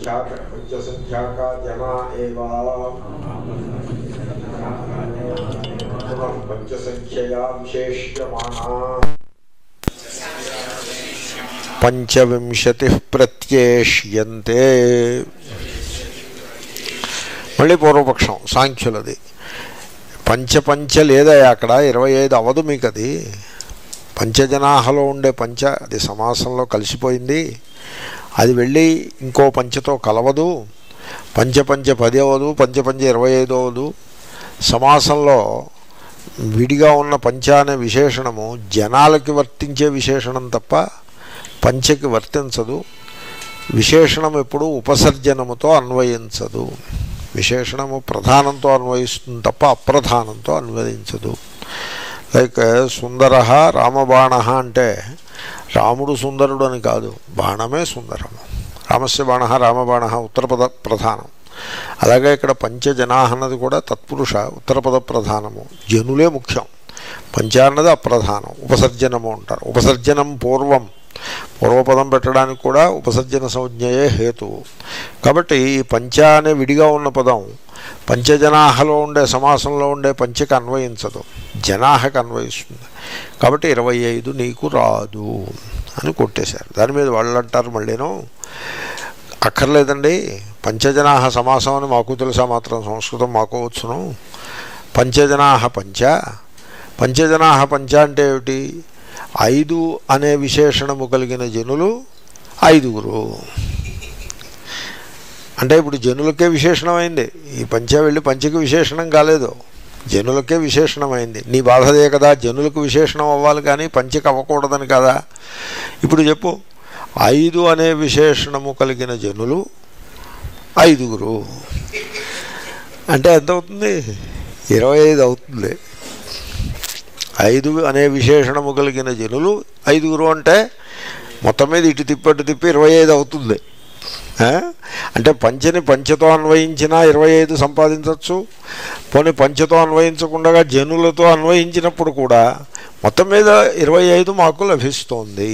పంచసంఖ్యాక పంచసంఖ్యాక జనా ఏవా పునః పంచసంఖ్యయా విశేష్యమానా పంచవింశతి ప్రత్యేష్యంతే మళ్ళీ పూర్వపక్షం సాంఖ్యులది పంచపంచ లేదా అక్కడ ఇరవై ఐదు అవదు మీకు అది పంచజనాహలో ఉండే పంచ అది సమాసంలో కలిసిపోయింది అది వెళ్ళి ఇంకో పంచతో కలవదు పంచపంచ పది అవ్వదు పంచపంచ ఇరవై ఐదు అవ్వదు సమాసంలో విడిగా ఉన్న పంచ అనే విశేషణము జనాలకి వర్తించే విశేషణం తప్ప పంచకి వర్తించదు విశేషణం ఎప్పుడు ఉపసర్జనముతో అన్వయించదు విశేషణము ప్రధానంతో అన్వయిస్తుంది తప్ప అప్రధానంతో అన్వయించదు లైక్ సుందర రామబాణ అంటే రాముడు సుందరుడు అని కాదు బాణమే సుందరము రామస్య బాణ రామబాణ ఉత్తరపద ప్రధానం అలాగే ఇక్కడ పంచజనా అన్నది కూడా తత్పురుష ఉత్తరపద ప్రధానము జనులే ముఖ్యం పంచ అన్నది అప్రధానం ఉపసర్జనము అంటారు ఉపసర్జనం పూర్వం పూర్వపదం పెట్టడానికి కూడా ఉపసర్జన సంజ్ఞయే హేతువు కాబట్టి ఈ పంచ అనే విడిగా ఉన్న పదం పంచజనాహలో ఉండే సమాసంలో ఉండే పంచకి అన్వయించదు జనాహకి అన్వయిస్తుంది కాబట్టి ఇరవై ఐదు నీకు రాదు అని కొట్టేశారు దాని మీద వాళ్ళు అంటారు మళ్ళీను అక్కర్లేదండి పంచజనాహ సమాసం అని మాకు తెలుసా మాత్రం సంస్కృతం మాకు వచ్చును పంచజనాహ పంచ పంచజనాహ పంచ అంటే ఏమిటి ఐదు అనే విశేషణము కలిగిన జనులు ఐదుగురు అంటే ఇప్పుడు జనులకే విశేషణమైంది ఈ పంచ వెళ్ళి పంచకి విశేషణం కాలేదు జనులకే విశేషణమైంది నీ బాధదే కదా జనులకు విశేషణం అవ్వాలి కానీ పంచకి అవ్వకూడదని కదా ఇప్పుడు చెప్పు ఐదు అనే విశేషణము కలిగిన జనులు ఐదుగురు అంటే ఎంత అవుతుంది ఇరవై ఐదు అవుతుంది ఐదు అనే విశేషణము కలిగిన జనులు ఐదుగురు అంటే మొత్తం మీద ఇటు తిప్పి అటు తిప్పి ఇరవై ఐదు అవుతుంది ఆ? అంటే పంచని పంచతో అన్వయించినా ఇరవై ఐదు సంపాదించవచ్చు పోనీ పంచతో అన్వయించకుండా జనులతో అన్వయించినప్పుడు కూడా మొత్తం మీద ఇరవై ఐదు మాకు లభిస్తోంది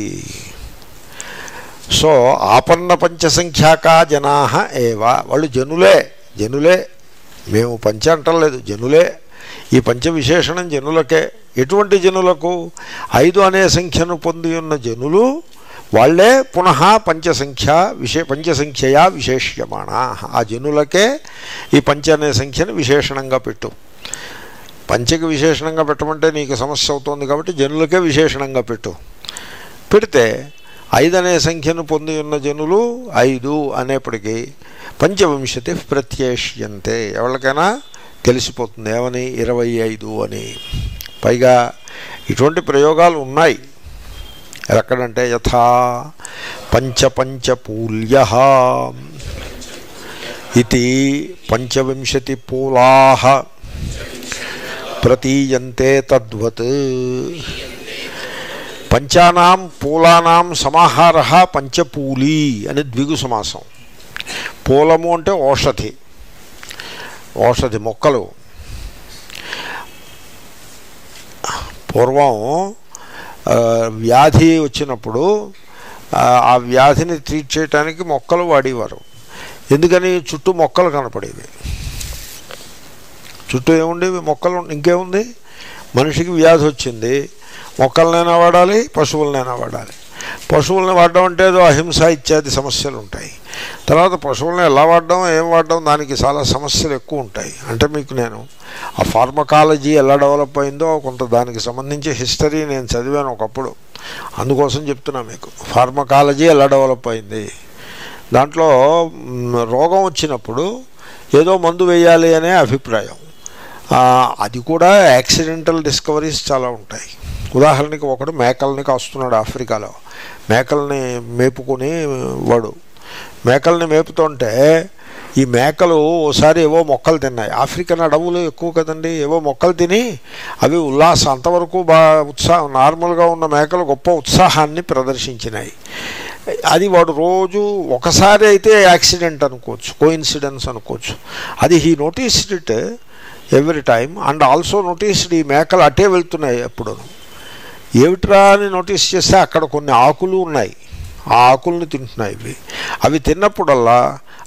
సో ఆపన్న పంచసంఖ్యాకా జనా ఏవా వాళ్ళు జనులే జనులే మేము పంచ అంటలేదు జనులే ఈ పంచ విశేషణం జనులకే ఎటువంటి జనులకు ఐదు అనే సంఖ్యను పొంది ఉన్న జనులు వాళ్ళే పునః పంచసంఖ్య విశే పంచసంఖ్యయా విశేష్యమాణ ఆ జనులకే ఈ పంచ అనే సంఖ్యను విశేషణంగా పెట్టు పంచకి విశేషణంగా పెట్టమంటే నీకు సమస్య అవుతోంది కాబట్టి జనులకే విశేషణంగా పెట్టు పెడితే ఐదు అనే సంఖ్యను పొంది ఉన్న జనులు ఐదు అనేప్పటికీ పంచవింశతి ప్రత్యేష్యంతే ఎవరికైనా తెలిసిపోతుంది ఏమని ఇరవై ఐదు అని పైగా ఇటువంటి ప్రయోగాలు ఉన్నాయి ఎక్కడంటే యథా పంచపంచపూల్య ఇది పంచవింశతి పూలా ప్రతీయంతే తద్వత్ పంచానాం పూలానాం సమాహార పంచపూలి అని ద్విగు సమాసం పూలము అంటే ఓషధి ఓషధి మొక్కలు పూర్వం ఆ, వ్యాధి వచ్చినప్పుడు ఆ, ఆ వ్యాధిని ట్రీట్ చేయడానికి మొక్కలు వాడేవారు ఎందుకని చుట్టూ మొక్కలు కనపడేవి చుట్టూ ఏముండేవి మొక్కలు ఇంకేముంది మనిషికి వ్యాధి వచ్చింది మొక్కలనైనా వాడాలి పశువులనైనా వాడాలి పశువుల్ని వాడడం అంటే ఏదో అహింస ఇత్యాది సమస్యలు ఉంటాయి తర్వాత పశువుల్ని ఎలా వాడడం ఏం వాడడం దానికి చాలా సమస్యలు ఎక్కువ ఉంటాయి అంటే మీకు నేను ఆ ఫార్మకాలజీ ఎలా డెవలప్ అయిందో కొంత దానికి సంబంధించి హిస్టరీ నేను చదివాను ఒకప్పుడు అందుకోసం చెప్తున్నా మీకు ఫార్మకాలజీ ఎలా డెవలప్ అయింది దాంట్లో మ్, రోగం వచ్చినప్పుడు ఏదో మందు వేయాలి అనే అభిప్రాయం ఆ, అది కూడా యాక్సిడెంటల్ డిస్కవరీస్ చాలా ఉంటాయి ఉదాహరణకి ఒకడు మేకల్ని కాస్తున్నాడు ఆఫ్రికాలో మేకల్ని మేపుకొని వాడు మేకల్ని మేపుతుంటే ఈ మేకలు ఓసారి ఏవో మొక్కలు తిన్నాయి ఆఫ్రికన్ అడవులు ఎక్కువ కదండి ఏవో మొక్కలు తిని అవి ఉల్లాసం అంతవరకు బాగా ఉత్సాహం నార్మల్గా ఉన్న మేకలు గొప్ప ఉత్సాహాన్ని ప్రదర్శించినాయి అది వాడు రోజు ఒకసారి అయితే యాక్సిడెంట్ అనుకోవచ్చు కోఇన్సిడెన్స్ అనుకోవచ్చు అది he noticed it every time and also noticed ఈ మేకలు అటే వెళ్తున్నాయి ఎప్పుడు ఏమిట్రా అని నోటీస్ చేస్తే అక్కడ కొన్ని ఆకులు ఉన్నాయి ఆ ఆకుల్ని తింటున్నాయి ఇవి అవి తిన్నప్పుడల్లా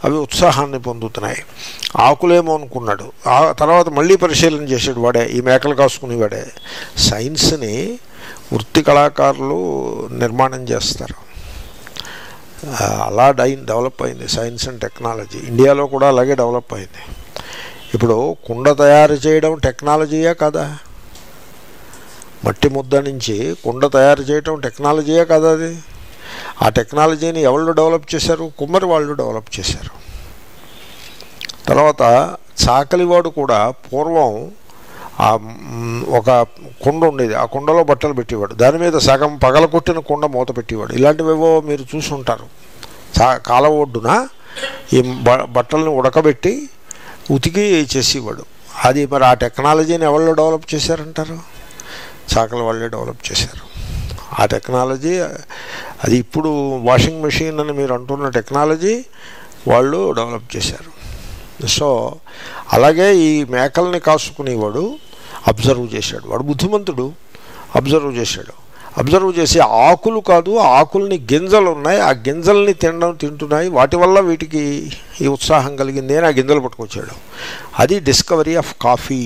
అవి ఉత్సాహాన్ని పొందుతున్నాయి ఆకులేమో అనుకున్నాడు ఆ తర్వాత మళ్ళీ పరిశీలన చేసాడు వాడే ఈ మేకలు కాసుకునేవాడే సైన్స్ని వృత్తి కళాకారులు నిర్మాణం చేస్తారు ఆ, అలా డై డెవలప్ అయింది సైన్స్ అండ్ టెక్నాలజీ ఇండియాలో కూడా అలాగే డెవలప్ అయింది ఇప్పుడు కుండ తయారు చేయడం టెక్నాలజీయే కదా మట్టి ముద్ద నుంచి కుండ తయారు చేయడం టెక్నాలజీయే కదా అది ఆ టెక్నాలజీని ఎవరు డెవలప్ చేశారు కుమ్మరి వాళ్ళు డెవలప్ చేశారు తర్వాత చాకలివాడు కూడా పూర్వం ఆ మ్, ఒక కుండ ఉండేది ఆ కుండలో బట్టలు పెట్టేవాడు దాని మీద సగం పగలకొట్టిన కుండ మూత పెట్టేవాడు ఇలాంటివేవో మీరు చూసి ఉంటారు చా కాల ఒడ్డున ఈ బ బట్టల్ని ఉడకబెట్టి ఉతికి చేసేవాడు అది మరి ఆ టెక్నాలజీని ఎవరు డెవలప్ చేశారంటారు చాకల వాళ్ళే డెవలప్ చేశారు ఆ టెక్నాలజీ అది ఇప్పుడు వాషింగ్ మెషిన్ అని మీరు అంటున్న టెక్నాలజీ వాళ్ళు డెవలప్ చేశారు సో అలాగే ఈ మేకల్ని కాసుకునేవాడు అబ్జర్వ్ చేశాడు వాడు బుద్ధిమంతుడు అబ్జర్వ్ చేశాడు అబ్జర్వ్ చేసి ఆకులు కాదు ఆకుల్ని గింజలు ఉన్నాయి ఆ గింజల్ని తినడం తింటున్నాయి వాటి వల్ల వీటికి ఈ ఉత్సాహం కలిగింది అని ఆ గింజలు పట్టుకొచ్చాడు అది డిస్కవరీ ఆఫ్ కాఫీ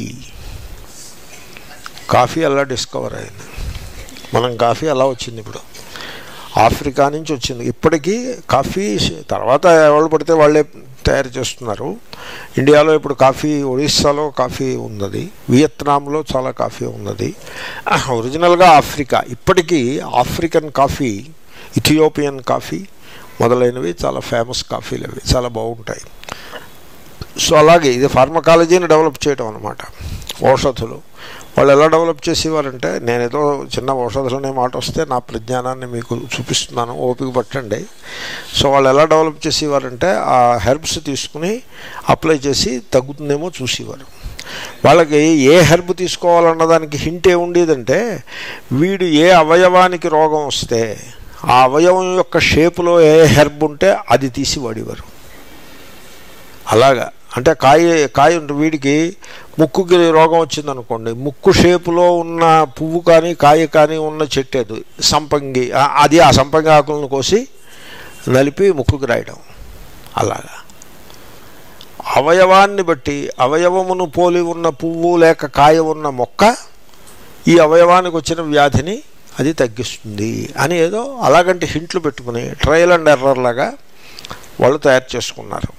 కాఫీ అలా డిస్కవర్ అయింది మనం కాఫీ అలా వచ్చింది ఇప్పుడు ఆఫ్రికా నుంచి వచ్చింది ఇప్పటికీ కాఫీ తర్వాత ఎవరు పడితే వాళ్ళే తయారు చేస్తున్నారు ఇండియాలో ఇప్పుడు కాఫీ ఒడిస్సాలో కాఫీ ఉన్నది వియత్నాంలో చాలా కాఫీ ఉన్నది ఒరిజినల్గా ఆఫ్రికా ఇప్పటికీ ఆఫ్రికన్ కాఫీ ఇథియోపియన్ కాఫీ మొదలైనవి చాలా ఫేమస్ కాఫీలు అవి చాలా బాగుంటాయి సో అలాగే ఇది ఫార్మకాలజీని డెవలప్ చేయడం అనమాట ఔషధులు వాళ్ళు ఎలా డెవలప్ చేసేవారంటే నేను ఏదో చిన్న ఔషధాలనే మాట వస్తే నా ప్రజ్ఞానాన్ని మీకు చూపిస్తున్నాను ఓపిక పట్టండి సో వాళ్ళు ఎలా డెవలప్ చేసేవారంటే ఆ హెర్బ్స్ తీసుకుని అప్లై చేసి తగ్గుతుందేమో చూసేవారు వాళ్ళకి ఏ హెర్బ్ తీసుకోవాలన్న దానికి హింట్ ఏ ఉండేదంటే వీడు ఏ అవయవానికి రోగం వస్తే ఆ అవయవం యొక్క షేపులో ఏ హెర్బ్ ఉంటే అది తీసి వాడేవారు అలాగా అంటే కాయ కాయ ఉంటుంది వీడికి ముక్కుకి రోగం వచ్చిందనుకోండి ముక్కు షేపులో ఉన్న పువ్వు కానీ కాయ కానీ ఉన్న చెట్టు అది సంపంగి ఆ- అది ఆ సంపంగి ఆకులను కోసి నలిపి ముక్కుకి రాయడం అలాగా అవయవాన్ని బట్టి అవయవమును పోలి ఉన్న పువ్వు లేక కాయ ఉన్న మొక్క ఈ అవయవానికి వచ్చిన వ్యాధిని అది తగ్గిస్తుంది అని ఏదో అలాగంటే హింట్లు పెట్టుకుని ట్రయల్ అండ్ ఎర్రర్ లాగా వాళ్ళు తయారు చేసుకున్నారు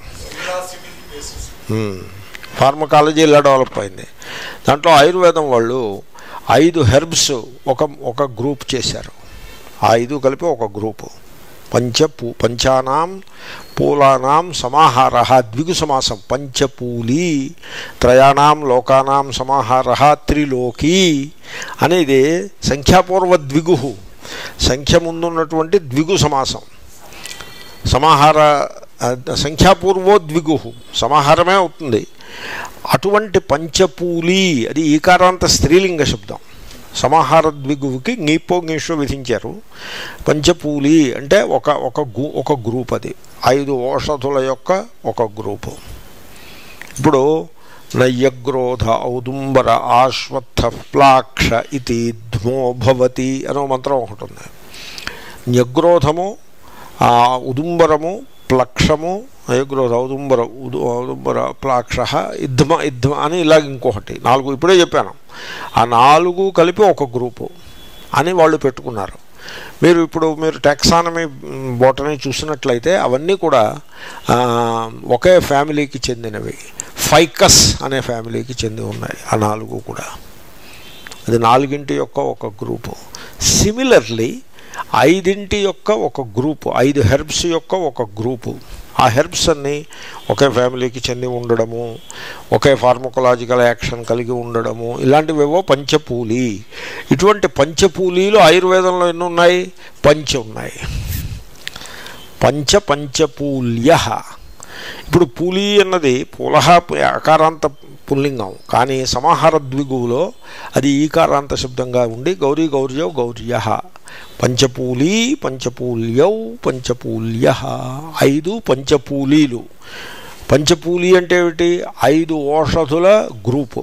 ఫార్మకాలజీ ఇలా డెవలప్ అయింది దాంట్లో ఆయుర్వేదం వాళ్ళు ఐదు హెర్బ్స్ ఒక ఒక గ్రూప్ చేశారు ఆ ఐదు కలిపి ఒక గ్రూపు పంచ పూ పంచానాం పూలానాం సమాహార ద్విగు సమాసం పంచపూలి త్రయాణం లోకానాం సమాహార త్రిలోకి అనేది సంఖ్యాపూర్వ ద్విగు సంఖ్య ముందున్నటువంటి ద్విగు సమాసం సమాహార ఆ, సంఖ్యాపూర్వో ద్విగు సమాహారమే అవుతుంది అటువంటి పంచపూలి అది ఈకారాంత స్త్రీలింగ శబ్దం సమాహార ద్విగువుకి ngీపో ngీషో విధించారు పంచపూలి అంటే ఒక ఒక గు ఒక గ్రూప్ అది ఐదు ఔషధుల యొక్క ఒక గ్రూపు ఇప్పుడు నయ్యగ్రోధ ఔదుంబర ఆశ్వత్థ ప్లాక్ష ఇది ధ్మో భవతి అనో మంత్రం ఒకటి ఉంది న్యగ్రోధము ఆ ఉదుంబరము ప్లక్షము నయగ్రోధ ఔదుంబర ఉదు ఔదుంబర ప్లాక్ష ఇద్మ ఇద్మ అని ఇలాగ ఇంకొకటి నాలుగు ఇప్పుడే చెప్పాను ఆ నాలుగు కలిపి ఒక గ్రూపు అని వాళ్ళు పెట్టుకున్నారు మీరు ఇప్పుడు మీరు టెక్సానమీ బోటనీ చూసినట్లయితే అవన్నీ కూడా ఆ, ఒకే ఫ్యామిలీకి చెందినవి ఫైకస్ అనే ఫ్యామిలీకి చెంది ఉన్నాయి ఆ నాలుగు కూడా అది నాలుగింటి యొక్క ఒక గ్రూపు సిమిలర్లీ ఐదింటి యొక్క ఒక గ్రూపు ఐదు హెర్బ్స్ యొక్క ఒక గ్రూపు ఆ హెర్బ్స్ అన్నీ ఒకే ఫ్యామిలీకి చెంది ఉండడము ఒకే ఫార్మకలాజికల్ యాక్షన్ కలిగి ఉండడము ఇలాంటివేవో పంచపూలి ఇటువంటి పంచపూలీలు ఆయుర్వేదంలో ఎన్ని ఉన్నాయి పంచ ఉన్నాయి పంచ పంచపూల్య ఇప్పుడు పూలి అన్నది పూలహ అకారాంత పుల్లింగం కానీ సమాహార ద్విగువులో అది ఈకారాంత శబ్దంగా ఉండి గౌరీ గౌర్యౌ గౌర్య పంచపూలి పంచపూల్యౌ పంచపూల్య ఐదు పంచపూలీలు పంచపూలి అంటే ఏమిటి ఐదు ఓషధుల గ్రూపు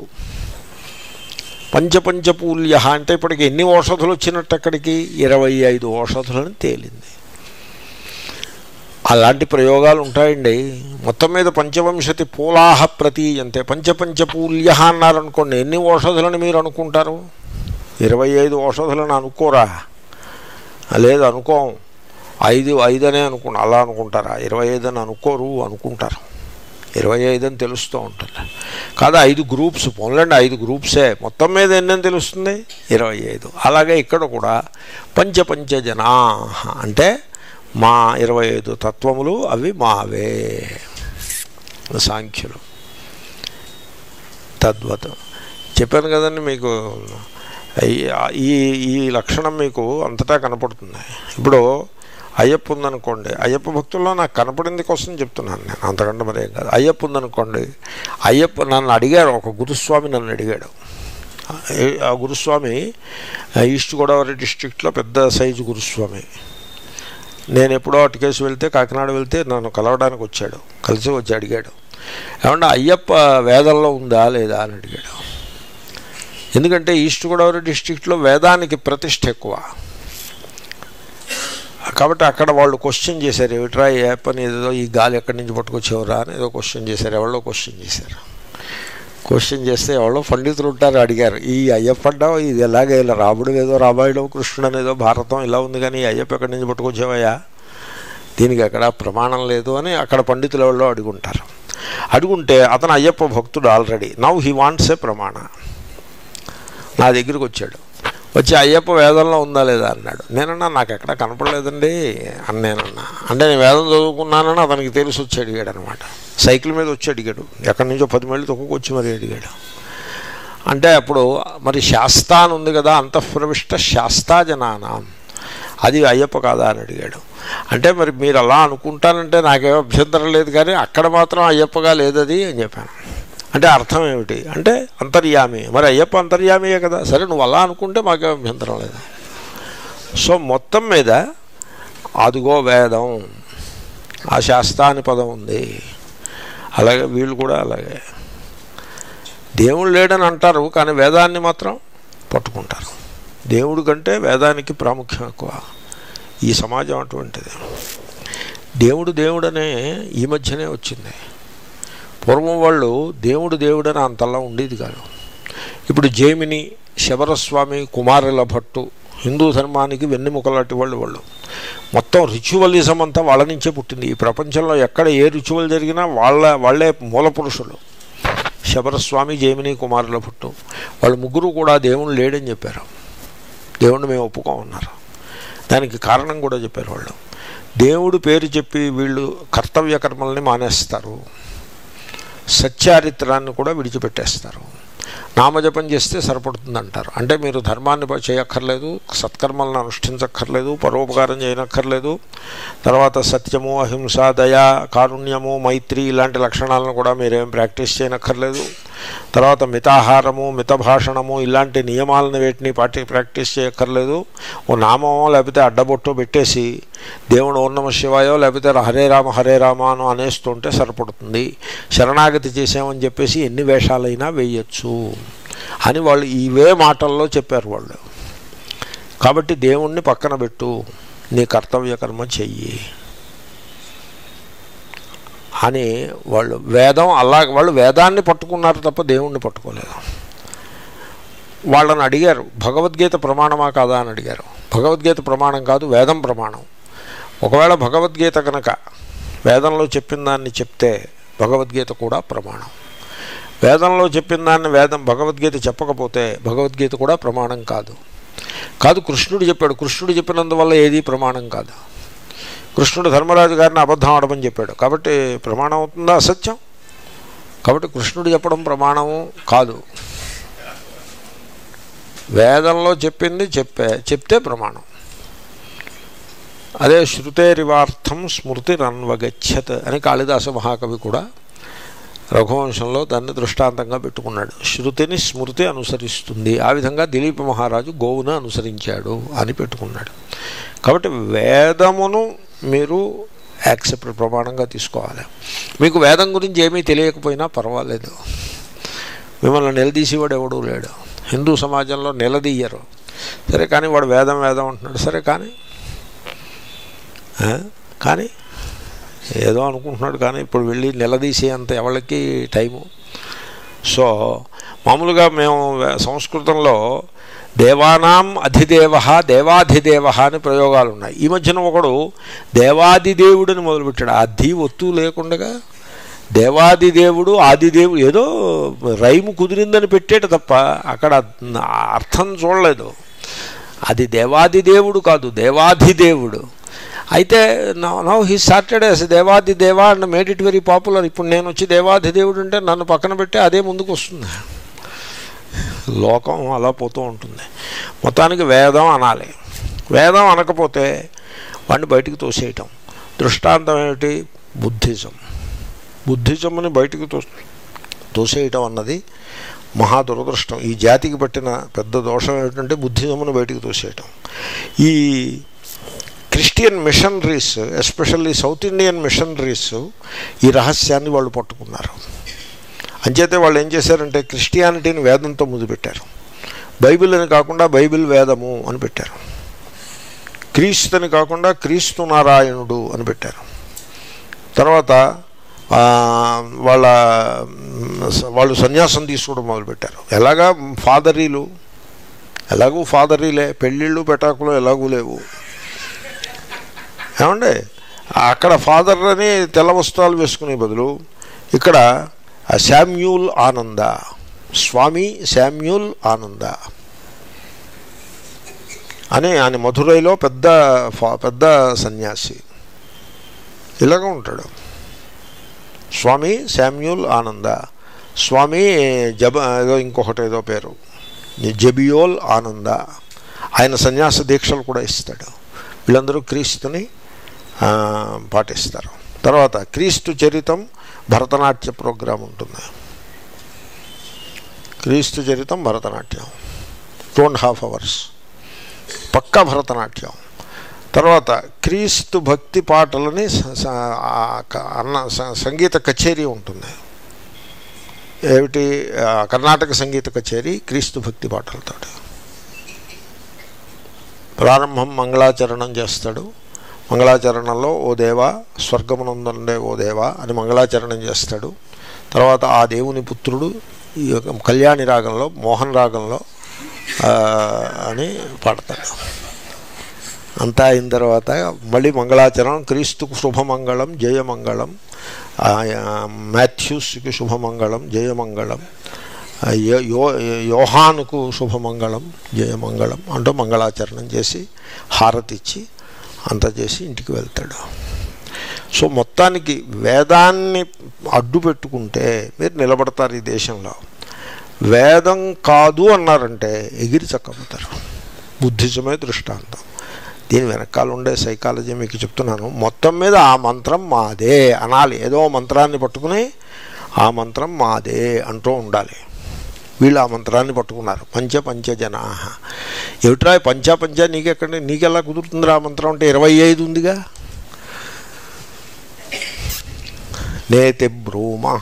పంచపంచపూల్య అంటే ఇప్పటికి ఎన్ని ఓషధులు వచ్చినట్టు అక్కడికి ఇరవై ఐదు ఓషధులని తేలింది అలాంటి ప్రయోగాలు ఉంటాయండి మొత్తం మీద పంచవంశతి పూలాహ ప్రతీయంతే పంచపంచపూల్య అన్నారనుకోండి ఎన్ని ఔషధులని మీరు అనుకుంటారు ఇరవై ఐదు ఔషధులను అనుకోరా లేదు అనుకోం ఐదు ఐదనే అనుకున్నా అలా అనుకుంటారా ఇరవై ఐదు అని అనుకోరు అనుకుంటారు ఇరవై ఐదు అని తెలుస్తూ ఉంటుంది కాదు ఐదు గ్రూప్స్ పోన్లండి ఐదు గ్రూప్సే మొత్తం మీద ఎన్నని తెలుస్తుంది ఇరవై ఐదు అలాగే ఇక్కడ కూడా పంచ పంచ జనా అంటే మా ఇరవై ఐదు తత్వములు అవి మావే సాంఖ్యులు తద్వత్ చెప్పాను కదండి మీకు ఈ- ఈ ఈ లక్షణం మీకు అంతటా కనపడుతుంది ఇప్పుడు అయ్యప్ప ఉందనుకోండి అయ్యప్ప భక్తుల్లో నాకు కనపడింది కోసం చెప్తున్నాను నేను అంతకంటే మరేం కాదు అయ్యప్ప ఉందనుకోండి అయ్యప్ప నన్ను అడిగాడు ఒక గురుస్వామి నన్ను అడిగాడు ఏ- ఆ గురుస్వామి ఆ, ఈస్ట్ గోదావరి డిస్ట్రిక్ట్లో పెద్ద సైజు గురుస్వామి నేను ఎప్పుడో అటుకేసి వెళ్తే కాకినాడ వెళ్తే నన్ను కలవడానికి వచ్చాడు కలిసి వచ్చి అడిగాడు ఏమన్నా అయ్యప్ప వేదంలో ఉందా లేదా అని అడిగాడు ఎందుకంటే ఈస్ట్ గోదావరి డిస్ట్రిక్ట్లో వేదానికి ప్రతిష్ట ఎక్కువ కాబట్టి అక్కడ వాళ్ళు క్వశ్చన్ చేశారు ఏమిట్రా ఈ యాప్పని ఏదో ఈ గాలి ఎక్కడి నుంచి పట్టుకొచ్చేవరా అని ఏదో క్వశ్చన్ చేశారు ఎవరో క్వశ్చన్ చేశారు క్వశ్చన్ చేస్తే ఎవరో పండితులు ఉంటారు అడిగారు ఈ అయ్యప్ప ఇది ఎలాగే ఇలా రాముడు ఏదో రామాయణం కృష్ణుడు అనేదో భారతం ఇలా ఉంది కానీ ఈ అయ్యప్ప ఎక్కడి నుంచి పట్టుకొచ్చావయ్యా దీనికి ఎక్కడ ప్రమాణం లేదు అని అక్కడ పండితులు ఎవరో అడుగుంటారు అడుగుంటే అతను అయ్యప్ప భక్తుడు already now he wants a ప్రమాణ నా దగ్గరికి వచ్చాడు వచ్చి అయ్యప్ప వేదంలో ఉందా లేదా అన్నాడు నేనన్నా నాకు ఎక్కడ కనపడలేదండి అని నేనన్నా అంటే నేను వేదం చదువుకున్నానని అతనికి తెలిసి వచ్చి అడిగాడు అనమాట సైకిల్ మీద వచ్చి అడిగాడు ఎక్కడి నుంచో పది మైళ్ళు తొక్కుకొచ్చి మరి అడిగాడు అంటే అప్పుడు మరి శాస్తా అని ఉంది కదా అంతఃప్రవిష్ట శాస్తా జనానాం అది అయ్యప్ప కాదా అని అడిగాడు అంటే మరి మీరు అలా అనుకుంటానంటే నాకేం అభ్యంతరం లేదు కానీ అక్కడ మాత్రం అయ్యప్పగా లేదది అని చెప్పాను అంటే అర్థం ఏమిటి అంటే అంతర్యామి మరి అయ్యప్ప అంతర్యామియే కదా సరే నువ్వు అలా అనుకుంటే మాకేం అభ్యంతరం లేదు సో మొత్తం మీద అదిగో వేదం ఆ శాస్త్రాని పదం ఉంది అలాగే వీళ్ళు కూడా అలాగే దేవుడు లేడని అంటారు కానీ వేదాన్ని మాత్రం పట్టుకుంటారు దేవుడి కంటే వేదానికి ప్రాముఖ్యం ఎక్కువ ఈ సమాజం అటువంటిది దేవుడు దేవుడనే ఈ మధ్యనే వచ్చింది పూర్వం వాళ్ళు దేవుడు దేవుడని అంతలా ఉండేది కాదు ఇప్పుడు జైమిని శబరస్వామి కుమారుల భట్టు హిందూ ధర్మానికి వెన్నెముకలాంటి వాళ్ళు వాళ్ళు మొత్తం రిచువలిజం అంతా వాళ్ళ నుంచే పుట్టింది ఈ ప్రపంచంలో ఎక్కడ ఏ రిచువల్ జరిగినా వాళ్ళ వాళ్ళే మూల పురుషులు శబరస్వామి జైమిని కుమారుల భట్టు వాళ్ళు ముగ్గురు కూడా దేవుడు లేడని చెప్పారు దేవుణ్ణి మేము ఒప్పుకోమన్నారు దానికి కారణం కూడా చెప్పారు వాళ్ళు దేవుడు పేరు చెప్పి వీళ్ళు కర్తవ్య కర్మల్ని మానేస్తారు సత్చారిత్రాన్ని కూడా విడిచిపెట్టేస్తారు నామజపం చేస్తే సరిపడుతుంది అంటారు అంటే మీరు ధర్మాన్ని ప- చేయక్కర్లేదు సత్కర్మలను అనుష్ఠించక్కర్లేదు పరోపకారం చేయనక్కర్లేదు తర్వాత సత్యము అహింస దయ కారుణ్యము మైత్రి ఇలాంటి లక్షణాలను కూడా మీరేం ప్రాక్టీస్ చేయనక్కర్లేదు తర్వాత మితాహారము మితభాషణము ఇలాంటి నియమాలను వేటిని పాటి ప్రాక్టీస్ చేయక్కర్లేదు ఓ నామమో లేకపోతే అడ్డబొట్టో పెట్టేసి దేవుడు ఓం నమ శివాయో లేకపోతే హరే రామ హరే రామ అని అనేస్తుంటే సరిపడుతుంది శరణాగతి చేసామని చెప్పేసి ఎన్ని వేషాలైనా వేయచ్చు అని వాళ్ళు ఇవే మాటల్లో చెప్పారు వాళ్ళు కాబట్టి దేవుణ్ణి పక్కన పెట్టు నీ కర్తవ్య కర్మ చెయ్యి అని వాళ్ళు వేదం అలా వాళ్ళు వేదాన్ని పట్టుకున్నారు తప్ప దేవుణ్ణి పట్టుకోలేదు వాళ్ళని అడిగారు భగవద్గీత ప్రమాణమా కాదా అని అడిగారు భగవద్గీత ప్రమాణం కాదు వేదం ప్రమాణం ఒకవేళ భగవద్గీత కనుక వేదంలో చెప్పిన దాన్ని చెప్తే భగవద్గీత కూడా ప్రమాణం వేదంలో చెప్పిన దాన్ని వేదం భగవద్గీత చెప్పకపోతే భగవద్గీత కూడా ప్రమాణం కాదు కాదు కృష్ణుడు చెప్పాడు కృష్ణుడు చెప్పినందువల్ల ఏది ప్రమాణం కాదు కృష్ణుడు ధర్మరాజు గారిని అబద్ధం ఆడమని చెప్పాడు కాబట్టి ప్రమాణం అవుతుందా అసత్యం కాబట్టి కృష్ణుడు చెప్పడం ప్రమాణము కాదు వేదంలో చెప్పింది చెప్పే చెప్తే ప్రమాణం అదే శృతేరివార్థం స్మృతి రన్వగచ్చత్ అని కాళిదాస మహాకవి కూడా రఘువంశంలో దాన్ని దృష్టాంతంగా పెట్టుకున్నాడు శృతిని స్మృతి అనుసరిస్తుంది ఆ విధంగా దిలీప మహారాజు గోవును అనుసరించాడు అని పెట్టుకున్నాడు కాబట్టి వేదమును మీరు యాక్సెప్ట్ ప్రమాణంగా తీసుకోవాలి మీకు వేదం గురించి ఏమీ తెలియకపోయినా పర్వాలేదు మిమ్మల్ని నిలదీసేవాడు ఎవడూ లేడు హిందూ సమాజంలో నిలదీయరు సరే కానీ వాడు వేదం వేదం అంటున్నాడు సరే కానీ ఆ? కానీ ఏదో అనుకుంటున్నాడు కానీ ఇప్పుడు వెళ్ళి నిలదీసేంత ఎవరికి టైము సో మామూలుగా మేము సంస్కృతంలో దేవానాం అధిదేవ దేవాధిదేవ అని ప్రయోగాలు ఉన్నాయి ఈ మధ్యన ఒకడు దేవాదిదేవుడిని మొదలుపెట్టాడు ఆ ధీ ఒత్తు లేకుండగా దేవాదిదేవుడు ఆదిదేవుడు ఏదో రైము కుదిరిందని పెట్టేట తప్ప అక్కడ అర్థం చూడలేదు అది దేవాదిదేవుడు కాదు దేవాధిదేవుడు అయితే నౌ హీ స్టార్టెడ్ ఎస్ దేవాది దేవా and made it very popular ఇప్పుడు నేను వచ్చి దేవాది దేవుడు అంటే నన్ను పక్కన పెట్టి అదే ముందుకు వస్తుంది లోకం అలా పోతూ ఉంటుంది మొత్తానికి వేదం అనాలి వేదం అనకపోతే వాడిని బయటికి తోసేయటం దృష్టాంతం ఏమిటి బుద్ధిజం బుద్ధిజంని బయటికి తో తోసేయటం అన్నది మహా దురదృష్టం ఈ జాతికి పట్టిన పెద్ద దోషం ఏమిటంటే బుద్ధిజమును బయటికి తోసేయటం ఈ Christian missionaries especially South Indian missionaries ఈ రహస్యాన్ని వాళ్ళు పట్టుకున్నారు అంచేతే వాళ్ళు ఏం చేశారంటే క్రిస్టియానిటీని వేదంతో ముదిపెట్టారు బైబిల్ అని కాకుండా బైబిల్ వేదము అని పెట్టారు క్రీస్తుని కాకుండా క్రీస్తు నారాయణుడు అని పెట్టారు తర్వాత వాళ్ళ వాళ్ళు సన్యాసం తీసుకోవడం మొదలుపెట్టారు ఎలాగా ఫాదరీలు ఎలాగూ ఫాదరీలే పెళ్ళిళ్ళు పెటాకులు ఎలాగూ లేవు ఏమండి అక్కడ ఫాదర్ అని తెల్ల వస్త్రాలు వేసుకునే బదులు ఇక్కడ శామ్యూల్ ఆనంద స్వామి శామ్యూల్ ఆనంద అని ఆయన మధురైలో పెద్ద పెద్ద సన్యాసి ఇలాగ ఉంటాడు స్వామి శామ్యూల్ ఆనంద స్వామి జబ ఏదో ఇంకొకటి ఏదో పేరు జబియోల్ ఆనంద ఆయన సన్యాస దీక్షలు కూడా ఇస్తాడు వీళ్ళందరూ క్రీస్తుని పాటిస్తారు తర్వాత క్రీస్తు చరితం భరతనాట్య ప్రోగ్రాం ఉంటుంది క్రీస్తు చరితం Bharatanatyam two and half hours పక్కా భరతనాట్యం తర్వాత క్రీస్తు భక్తి పాటలని అన్న సంగీత కచేరీ ఉంటుంది ఏమిటి కర్ణాటక సంగీత కచేరీ క్రీస్తు భక్తి పాటలతో ప్రారంభం మంగళాచరణం చేస్తాడు మంగళాచరణంలో ఓ దేవా స్వర్గమునందుండే ఓ దేవా అని మంగళాచరణం చేస్తాడు తర్వాత ఆ దేవుని పుత్రుడు ఈ యొక్క కళ్యాణి రాగంలో మోహన్ రాగంలో అని పాడతాడు అంతా అయిన తర్వాత మళ్ళీ మంగళాచరణం క్రీస్తుకు శుభమంగళం జయమంగళం మాథ్యూస్కి శుభమంగళం జయమంగళం యో యోహానుకు శుభమంగళం జయమంగళం అంటూ మంగళాచరణం చేసి హారతి ఇచ్చి అంతా చేసి ఇంటికి వెళ్తాడు సో మొత్తానికి వేదాన్ని అడ్డు పెట్టుకుంటే మీరు నిలబడతారు ఈ దేశంలో వేదం కాదు అన్నారంటే ఎగిరి చక్కపోతారు బుద్ధిజమే దృష్టాంతం దీని వెనకాల ఉండే సైకాలజీ మీకు చెప్తున్నాను మొత్తం మీద ఆ మంత్రం మాదే అనాలి ఏదో మంత్రాన్ని పట్టుకుని ఆ మంత్రం మాదే అంటూ ఉండాలి వీళ్ళు ఆ మంత్రాన్ని పట్టుకున్నారు పంచ పంచ జనా ఏమిట్రా పంచ పంచ నీకెక్కడ నీకెలా కుదురుతుందిరా ఆ మంత్రం అంటే ఇరవై ఐదు ఉందిగా నేతి బ్రూమహ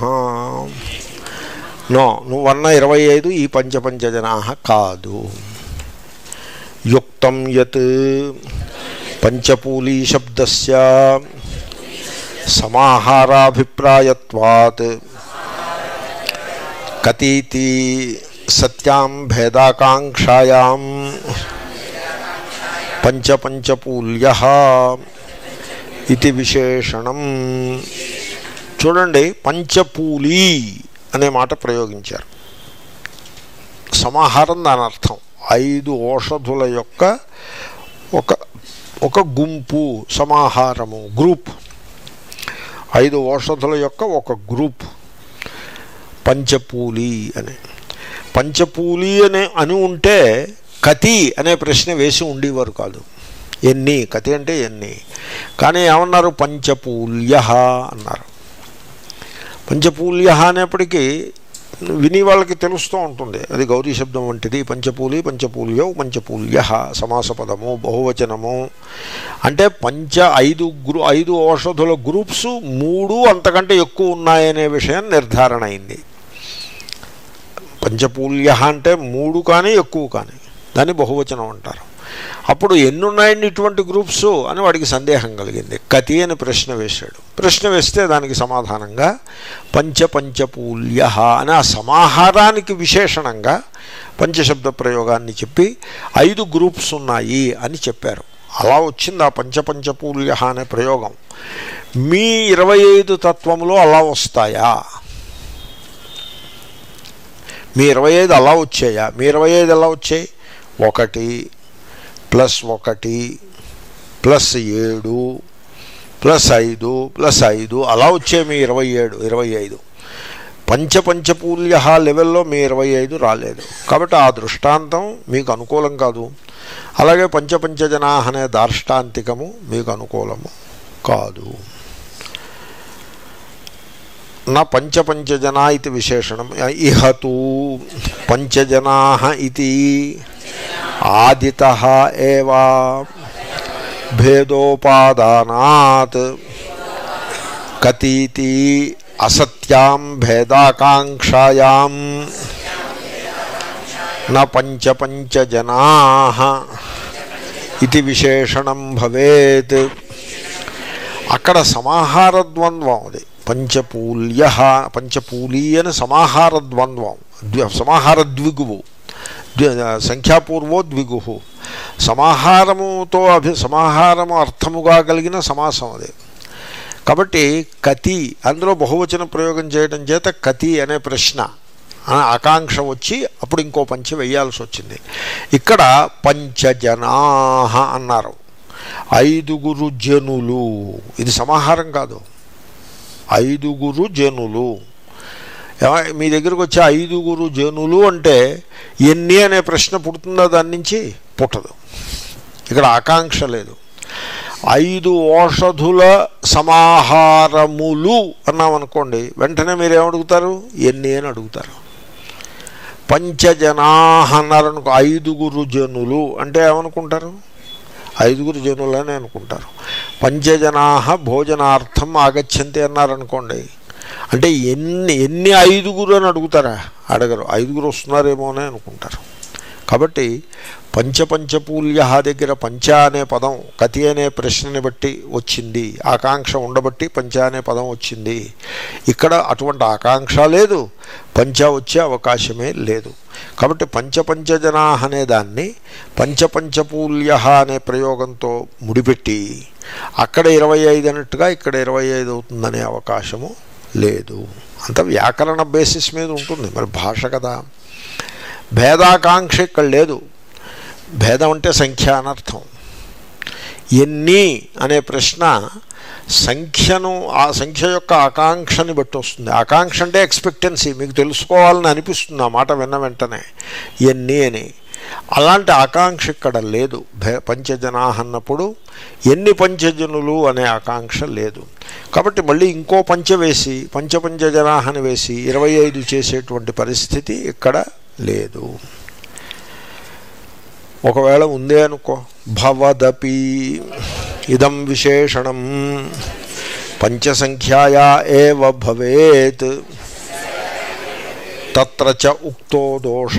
నో నువ్వన్న ఇరవై ఐదు ఈ పంచ పంచ జనా కాదు యుక్తం యత్ పంచపూలీ శబ్దస్య సమాహారాభిప్రాయత్వాత్ కతీతి సత్యాం భేదాకాంక్షాయాం పంచపంచపూల్య ఇది విశేషణం చూడండి పంచపూలి అనే మాట ప్రయోగించారు సమాహారం దాని అర్థం ఐదు ఔషధుల యొక్క ఒక ఒక గుంపు సమాహారము గ్రూప్ ఐదు ఔషధుల యొక్క ఒక గ్రూప్ పంచపూలి అని పంచపూలి అనే అని ఉంటే కతి అనే ప్రశ్న వేసి ఉండేవారు కాదు ఎన్ని కతి అంటే ఎన్ని కానీ ఏమన్నారు పంచపూల్య అన్నారు పంచపూల్య అనేప్పటికీ విని వాళ్ళకి తెలుస్తూ ఉంటుంది అది గౌరీ శబ్దం వంటిది పంచపూలి పంచపూల్యో పంచపూల్య సమాస పదము బహువచనము అంటే పంచ ఐదు గ్రూ ఐదు ఔషధుల గ్రూప్స్ మూడు అంతకంటే ఎక్కువ ఉన్నాయనే విషయం నిర్ధారణ అయింది పంచపూల్య అంటే మూడు కానీ ఎక్కువ కానీ దాన్ని బహువచనం అంటారు అప్పుడు ఎన్ని ఉన్నాయండి ఇటువంటి గ్రూప్స్ అని వాడికి సందేహం కలిగింది కతి అని ప్రశ్న వేశాడు ప్రశ్న వేస్తే దానికి సమాధానంగా పంచ పంచపూల్య అని ఆ సమాహారానికి విశేషణంగా పంచశబ్ద ప్రయోగాన్ని చెప్పి ఐదు గ్రూప్స్ ఉన్నాయి అని చెప్పారు అలా వచ్చింది ఆ పంచపంచపూల్య అనే ప్రయోగం మీ ఇరవై ఐదు తత్వములు అలా వస్తాయా మీ ఇరవై ఐదు అలా వచ్చాయా మీ ఇరవై ఐదు ఎలా వచ్చాయి ఒకటి ప్లస్ ఒకటి ప్లస్ ఏడు ప్లస్ ఐదు ప్లస్ ఐదు అలా వచ్చే మీ ఇరవై ఏడు ఇరవై ఐదు పంచపంచపూల్య లెవెల్లో మీ ఇరవై ఐదు రాలేదు కాబట్టి ఆ దృష్టాంతం మీకు అనుకూలం కాదు అలాగే పంచపంచజనా అనే దార్ష్టాంతికము మీకు అనుకూలము కాదు నా పంచపంచజనా ఇది విశేషణం ఇహతు పంచజనా ఇది ఆదిత ఏవా భేదోపాదానాత్ కతీతి అసత్యాం భేదాకాంక్షాయాం న పంచపంచజనా ఇది విశేషణం భవేత్ అక్కడ సమాహార ద్వంద్వం అది పంచపూల్య పంచపూలీ అని సమాహార ద్వంద్వం ద్వి సమాహార ద్విగువు ద్వి- సంఖ్యాపూర్వో ద్విగు సమాహారముతో అభి సమాహారము అర్థముగా కలిగిన సమాసం అది కాబట్టి కతి అందులో బహువచన ప్రయోగం చేయడం చేత కతి అనే ప్రశ్న ఆ ఆకాంక్ష వచ్చి అప్పుడు ఇంకో పంచి వేయాల్సి వచ్చింది ఇక్కడ పంచజనా అన్నారు ఐదుగురు జనులు ఇది సమాహారం కాదు ఐదుగురు జనులు ఏమ- మీ దగ్గరకు వచ్చే ఐదుగురు జనులు అంటే ఎన్ని అనే ప్రశ్న పుడుతుందా దాని నుంచి పుట్టదు ఇక్కడ ఆకాంక్ష లేదు ఐదు ఓషధుల సమాహారములు అన్నామనుకోండి వెంటనే మీరు ఏమడుగుతారు ఎన్ని అని అడుగుతారు పంచజనా అన్నారనుకో ఐదుగురు జనులు అంటే ఏమనుకుంటారు ఐదుగురు జనులని అనుకుంటారు పంచజనా భోజనార్థం ఆగచ్చంతి అన్నారనుకోండి అంటే ఎన్ని ఎన్ని ఐదుగురు అని అడుగుతారా అడగరు ఐదుగురు వస్తున్నారేమోనే అనుకుంటారు కాబట్టి పంచపంచపూల్య దగ్గర పంచ అనే పదం కతి అనే ప్రశ్నని బట్టి వచ్చింది ఆకాంక్ష ఉండబట్టి పంచ అనే పదం వచ్చింది ఇక్కడ అటువంటి ఆకాంక్ష లేదు పంచ వచ్చే అవకాశమే లేదు కాబట్టి పంచపంచజనా అనే దాన్ని పంచపంచపూల్య అనే ప్రయోగంతో ముడిపెట్టి అక్కడ ఇరవై ఐదు అన్నట్టుగా ఇక్కడ ఇరవై ఐదు అవుతుందనే అవకాశము లేదు అంత వ్యాకరణ బేసిస్ మీద ఉంటుంది మరి భాష కదా భేదాకాంక్ష ఇక్కడ లేదు భేదం అంటే సంఖ్య అనర్థం ఎన్ని అనే ప్రశ్న సంఖ్యను ఆ సంఖ్య యొక్క ఆకాంక్షని బట్టి వస్తుంది ఆకాంక్ష అంటే ఎక్స్పెక్టెన్సీ మీకు తెలుసుకోవాలని అనిపిస్తుంది ఆ మాట విన్న వెంటనే ఎన్ని అని అలాంటి ఆకాంక్ష ఇక్కడ లేదు భే పంచజనా అన్నప్పుడు ఎన్ని పంచజనులు అనే ఆకాంక్ష లేదు కాబట్టి మళ్ళీ ఇంకో పంచ వేసి పంచపంచజనా అని వేసి ఇరవై ఐదు చేసేటువంటి పరిస్థితి ఇక్కడ లేదు ఒకవేళ ఉందే అనుకో భవదపి ఇదం విశేషణం పంచసంఖ్యాయా ఏవ భవేత్ తత్ర చ ఉక్తో దోష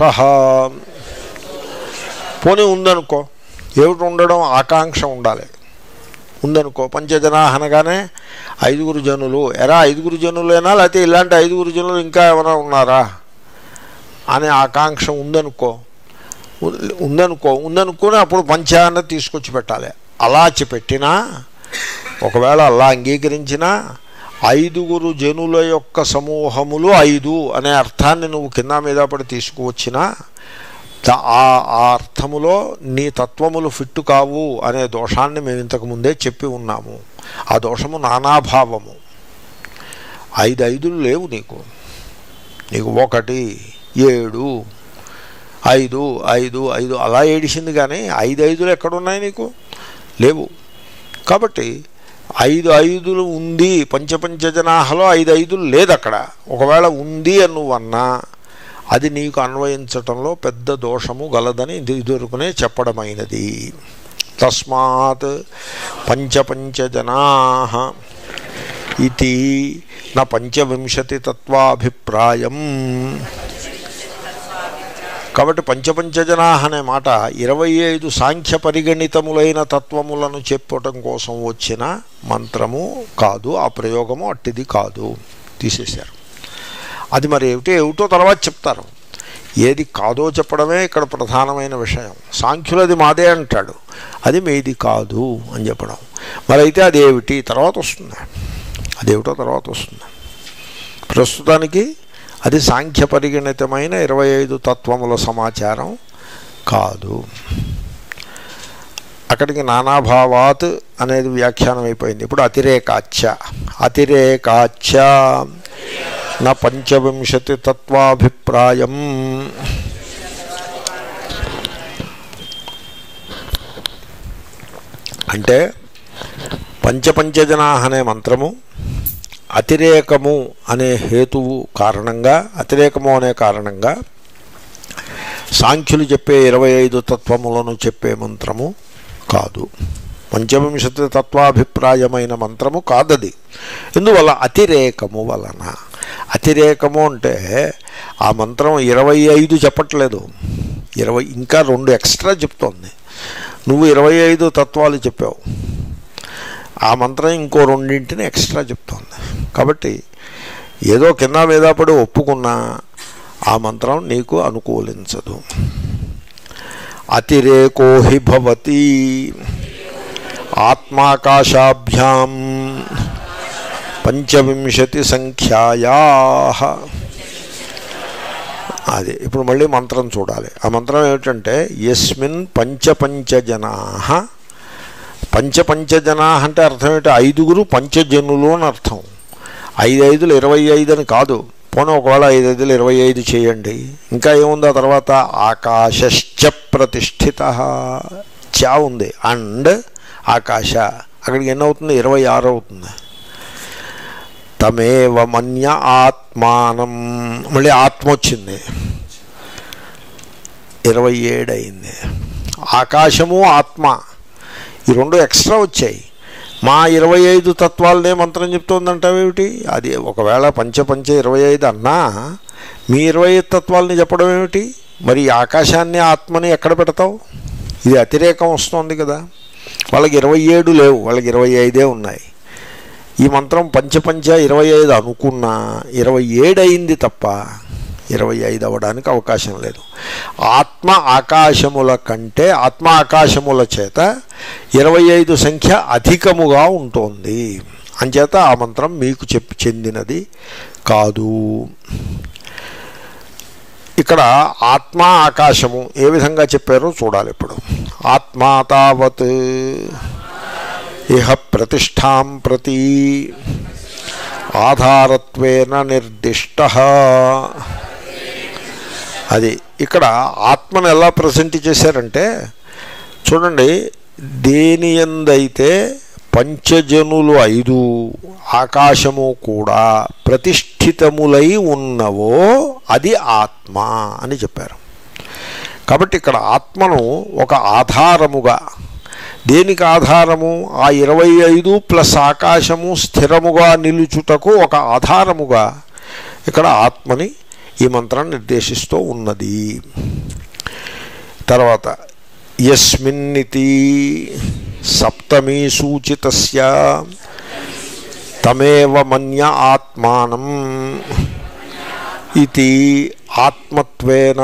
పోనీ ఉందనుకో ఏమిటి ఉండడం ఆకాంక్ష ఉండాలి ఉందనుకో పంచజనా అనగానే ఐదుగురు జనులు ఎరా ఐదుగురు జనులేనా లేకపోతే ఇలాంటి ఐదుగురు జనులు ఇంకా ఏమైనా ఉన్నారా అనే ఆకాంక్ష ఉందనుకో ఉ- ఉందనుకో ఉందనుకుని అప్పుడు పంచాన్న తీసుకొచ్చి పెట్టాలి అలా చి పెట్టినా ఒకవేళ అలా అంగీకరించినా ఐదుగురు జనుల యొక్క సమూహములు ఐదు అనే అర్థాన్ని నువ్వు కింద మీద పడి తీసుకువచ్చినా ద- ఆ ఆ అర్థములో నీ తత్వములు ఫిట్టు కావు అనే దోషాన్ని మేము ఇంతకు ముందే చెప్పి ఉన్నాము ఆ దోషము నానాభావము ఐదు ఐదులు లేవు నీకు నీకు ఒకటి ఏడు ఐదు ఐదు ఐదు అలా ఏడిసింది కానీ ఐదు ఐదులు ఎక్కడున్నాయి నీకు లేవు కాబట్టి ఐదు ఐదులు ఉంది పంచపంచజనాహలో ఐదు ఐదులు లేదు అక్కడ ఒకవేళ ఉంది అని నువ్వు అన్నా అది నీకు అన్వయించటంలో పెద్ద దోషము గలదని ఇది ఇదివరకునే చెప్పడమైనది తస్మాత్ పంచపంచజనా ఇది నా పంచవింశతి తత్వాభిప్రాయం కాబట్టి పంచపంచజనా అనే మాట ఇరవై ఐదు సాంఖ్య పరిగణితములైన తత్వములను చెప్పటం కోసం వచ్చిన మంత్రము కాదు ఆ ప్రయోగము అట్టిది కాదు తీసేశారు అది మరి ఏమిటో ఏమిటో తర్వాత చెప్తారు ఏది కాదో చెప్పడమే ఇక్కడ ప్రధానమైన విషయం సాంఖ్యులది మాదే అంటాడు అది మీది కాదు అని చెప్పడం మరి అయితే అది ఏమిటి తర్వాత వస్తుంది అదేమిటో తర్వాత వస్తుంది ప్రస్తుతానికి అది సాంఖ్య పరిగణితమైన ఇరవై ఐదు తత్వముల సమాచారం కాదు అక్కడికి నానాభావాత్ అనేది వ్యాఖ్యానం అయిపోయింది ఇప్పుడు అతిరేకాచ్య అతిరేకాచ్య నా పంచవింశతి తత్వాభిప్రాయం అంటే పంచపంచజనా అనే మంత్రము అతిరేకము అనే హేతువు కారణంగా అతిరేకము అనే కారణంగా సాంఖ్యులు చెప్పే ఇరవై ఐదు తత్వములను చెప్పే మంత్రము కాదు పంచవింశతి తత్వాభిప్రాయమైన మంత్రము కాదది ఎందువల్ల అతిరేకము వలన అతిరేకము అంటే ఆ మంత్రం ఇరవై ఐదు చెప్పట్లేదు ఇరవై ఇంకా రెండు ఎక్స్ట్రా చెప్తోంది నువ్వు ఇరవై ఐదు తత్వాలు చెప్పావు ఆ మంత్రం ఇంకో రెండింటిని ఎక్స్ట్రా చెప్తోంది కాబట్టి ఏదో కింద మీద పడి ఒప్పుకున్నా ఆ మంత్రం నీకు అనుకూలించదు అతిరేకో హి భవతి ఆత్మాకాశాభ్యాం పంచవింశతి సంఖ్యాయా అది ఇప్పుడు మళ్ళీ మంత్రం చూడాలి ఆ మంత్రం ఏమిటంటే యస్మిన్ పంచపంచజనా పంచపంచజనా అంటే అర్థం ఏంటి ఐదుగురు పంచజనులు అని అర్థం ఐదు ఐదులు ఇరవై ఐదు అని కాదు పోనీ ఒకవేళ ఐదు ఐదులు ఇరవై ఐదు చేయండి ఇంకా ఏముంది ఆ తర్వాత ఆకాశశ్చ ప్రతిష్ఠిత చా ఉంది అండ్ ఆకాశ అక్కడికి ఎన్ని అవుతుంది ఇరవై ఆరు అవుతుంది తమేవ మన్య ఆత్మానం మళ్ళీ ఆత్మ వచ్చింది ఇరవై ఏడు అయింది ఆకాశము ఆత్మ ఈ రెండు ఎక్స్ట్రా వచ్చాయి మా ఇరవై ఐదు తత్వాలనే మంత్రం చెప్తోందంటావేమిటి అది ఒకవేళ పంచ పంచ ఇరవై ఐదు అన్నా మీ ఇరవై ఐదు తత్వాలని చెప్పడం ఏమిటి మరి ఈ ఆకాశాన్ని ఆత్మని ఎక్కడ పెడతావు ఇది అతిరేకం వస్తుంది కదా వాళ్ళకి ఇరవై ఏడు లేవు వాళ్ళకి ఇరవై ఐదే ఉన్నాయి ఈ మంత్రం పంచపంచ ఇరవై ఐదు అనుకున్నా ఇరవై ఏడు అయింది తప్ప ఇరవై ఐదు అవ్వడానికి అవకాశం లేదు ఆత్మ ఆకాశముల కంటే ఆత్మ ఆకాశముల చేత ఇరవై ఐదు సంఖ్య అధికముగా ఉంటుంది అంచేత ఆ మంత్రం మీకు చెప్పి చెందినది కాదు ఇక్కడ ఆత్మ ఆకాశము ఏ విధంగా చెప్పారో చూడాలి ఇప్పుడు ఆత్మా తావత్ ఇహ ప్రతిష్టాం ప్రతి ఆధారత్వేన నిర్దిష్ట అది ఇక్కడ ఆత్మను ఎలా ప్రజెంట్ చేశారంటే చూడండి దేని ఎందైతే పంచజనులు ఐదు ఆకాశము కూడా ప్రతిష్ఠితములై ఉన్నవో అది ఆత్మ అని చెప్పారు కాబట్టి ఇక్కడ ఆత్మను ఒక ఆధారముగా దేనికి ఆధారము ఆ ఇరవై ఐదు ప్లస్ ఆకాశము స్థిరముగా నిలుచుటకు ఒక ఆధారముగా ఇక్కడ ఆత్మని ఈ మంత్రం నిర్దేశిస్తూ ఉన్నది తర్వాత యస్మిన్నితి సప్తమీ సూచిత తమేవ మన్య ఆత్మానం ఇది ఆత్మత్వేన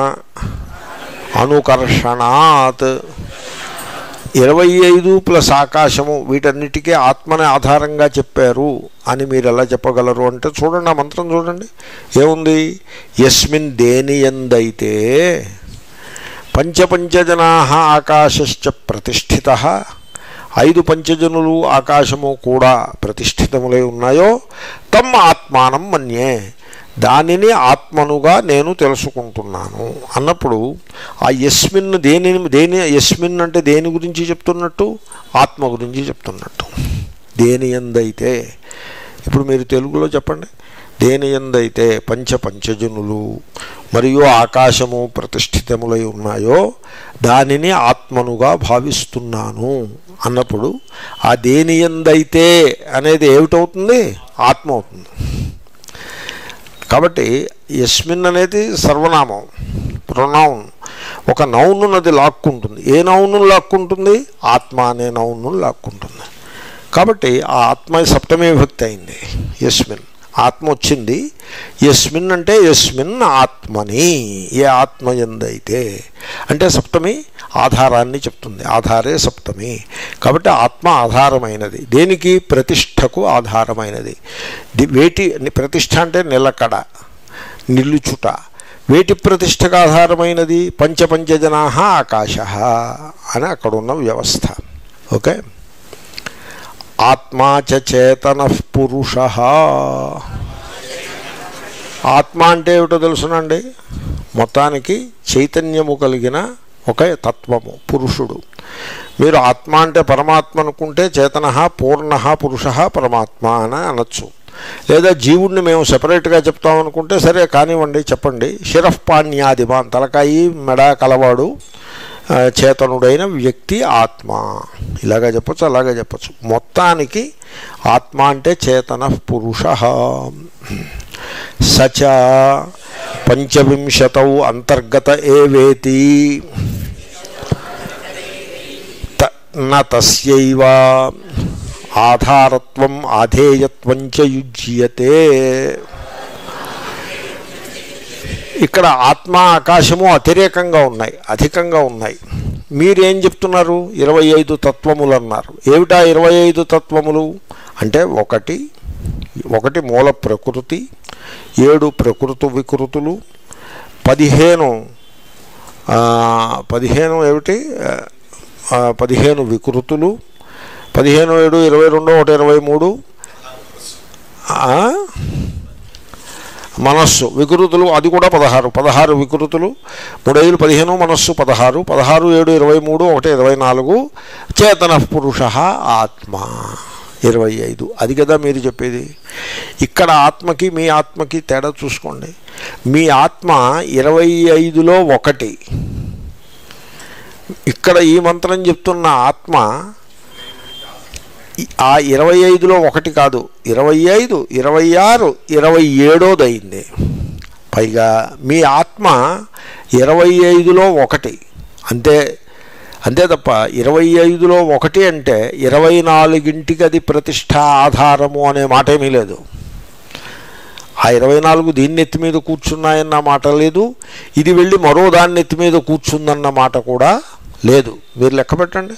అనుకర్షణాత్ ఇరవై ఐదు ప్లస్ ఆకాశము వీటన్నిటికీ ఆత్మని ఆధారంగా చెప్పారు అని మీరు ఎలా చెప్పగలరు అంటే చూడండి ఆ మంత్రం చూడండి ఏముంది యస్మిన్ దేని ఎందైతే పంచపంచజనా ఆకాశశ్చ ప్రతిష్ఠిత ఐదు పంచజనులు ఆకాశము కూడా ప్రతిష్ఠితములై ఉన్నాయో తమ్ ఆత్మానం మన్యే దానిని ఆత్మనుగా నేను తెలుసుకుంటున్నాను అన్నప్పుడు ఆ యస్మిన్ దేని దేని యస్మిన్ అంటే దేని గురించి చెప్తున్నట్టు ఆత్మ గురించి చెప్తున్నట్టు దేని ఎందైతే ఇప్పుడు మీరు తెలుగులో చెప్పండి దేని ఎందైతే పంచ పంచజనులు మరియు ఆకాశము ప్రతిష్ఠితములై ఉన్నాయో దానిని ఆత్మనుగా భావిస్తున్నాను అన్నప్పుడు ఆ దేని ఎందైతే అనేది ఏమిటవుతుంది ఆత్మ అవుతుంది కాబట్టి యస్మిన్ అనేది సర్వనామం ప్రొనౌన్ ఒక నౌనున్నది లాక్కుంటుంది ఏ నౌను లాక్కుంటుంది ఆత్మ అనే నౌను లాక్కుంటుంది కాబట్టి ఆ ఆత్మ సప్తమే విభక్తి అయింది యస్మిన్ ఆత్మ వచ్చింది యస్మిన్ అంటే యస్మిన్ ఆత్మని ఏ ఆత్మ ఎందైతే అంటే సప్తమి ఆధారాన్ని చెప్తుంది ఆధారే సప్తమి కాబట్టి ఆత్మ ఆధారమైనది దేనికి ప్రతిష్టకు ఆధారమైనది ది- వేటి ప్రతిష్ట అంటే నిలకడ నిలుచుట వేటి ప్రతిష్టకు ఆధారమైనది పంచపంచజనా ఆకాశ అని అక్కడ ఉన్న వ్యవస్థ ఓకే ఆత్మా చ చేతన పురుష ఆత్మ అంటే ఏమిటో తెలుసునండి మొత్తానికి చైతన్యము కలిగిన ఒక తత్వము పురుషుడు మీరు ఆత్మ అంటే పరమాత్మ అనుకుంటే చేతన పూర్ణ పురుష పరమాత్మ అని అనొచ్చు లేదా జీవుడిని మేము సెపరేట్గా చెప్తాం అనుకుంటే సరే కానివ్వండి చెప్పండి శిరఃపాణ్యాదిమాన్ తలకాయి మెడ కలవాడు ఆ, చేతనుడైన వ్యక్తి ఆత్మ ఇలాగా చెప్పచ్చు అలాగే చెప్పచ్చు మొత్తానికి ఆత్మ అంటే చేతన పురుష సచ పంచవింశతౌ అంతర్గత ఏవేతి త- న తస్యైవ ఆధారత్వం ఆధేయత్వం చ యుజ్యతే ఇక్కడ ఆత్మ ఆకాశము అతిరేకంగా ఉన్నాయి అధికంగా ఉన్నాయి మీరేం చెప్తున్నారు ఇరవై ఐదు తత్వములు అన్నారు ఏమిటా ఇరవై ఐదు తత్వములు అంటే ఒకటి ఒకటి మూల ప్రకృతి ఏడు ప్రకృతి వికృతులు పదిహేను ఆ, పదిహేను ఏమిటి ఆ, పదిహేను వికృతులు పదిహేను ఏడు ఇరవై రెండు ఒకటి ఇరవై మూడు ఆ? మనస్సు వికృతులు అది కూడా పదహారు పదహారు వికృతులు మూడైదు పదిహేను మనస్సు పదహారు పదహారు ఏడు ఇరవై మూడు ఒకటి ఇరవై నాలుగు చేతన పురుష ఆత్మ ఇరవై ఐదు అది కదా మీరు చెప్పేది ఇక్కడ ఆత్మకి మీ ఆత్మకి తేడా చూసుకోండి మీ ఆత్మ ఇరవై ఐదులో ఒకటి ఇక్కడ ఈ మంత్రం చెప్తున్న ఆత్మ ఈ- ఆ ఇరవై ఐదులో ఒకటి కాదు ఇరవై ఐదు ఇరవై ఆరు ఇరవై ఏడోది అయింది పైగా మీ ఆత్మ ఇరవై ఐదులో ఒకటి అంతే అంతే తప్ప ఇరవై ఐదులో ఒకటి అంటే ఇరవై నాలుగింటికి అది ప్రతిష్ట ఆధారము అనే మాట ఏమీ లేదు ఆ ఇరవై నాలుగు దీన్ని ఎత్తి మీద కూర్చున్నాయన్న మాట లేదు ఇది వెళ్ళి మరో దాన్ని ఎత్తి మీద కూర్చుందన్న మాట కూడా లేదు మీరు లెక్క పెట్టండి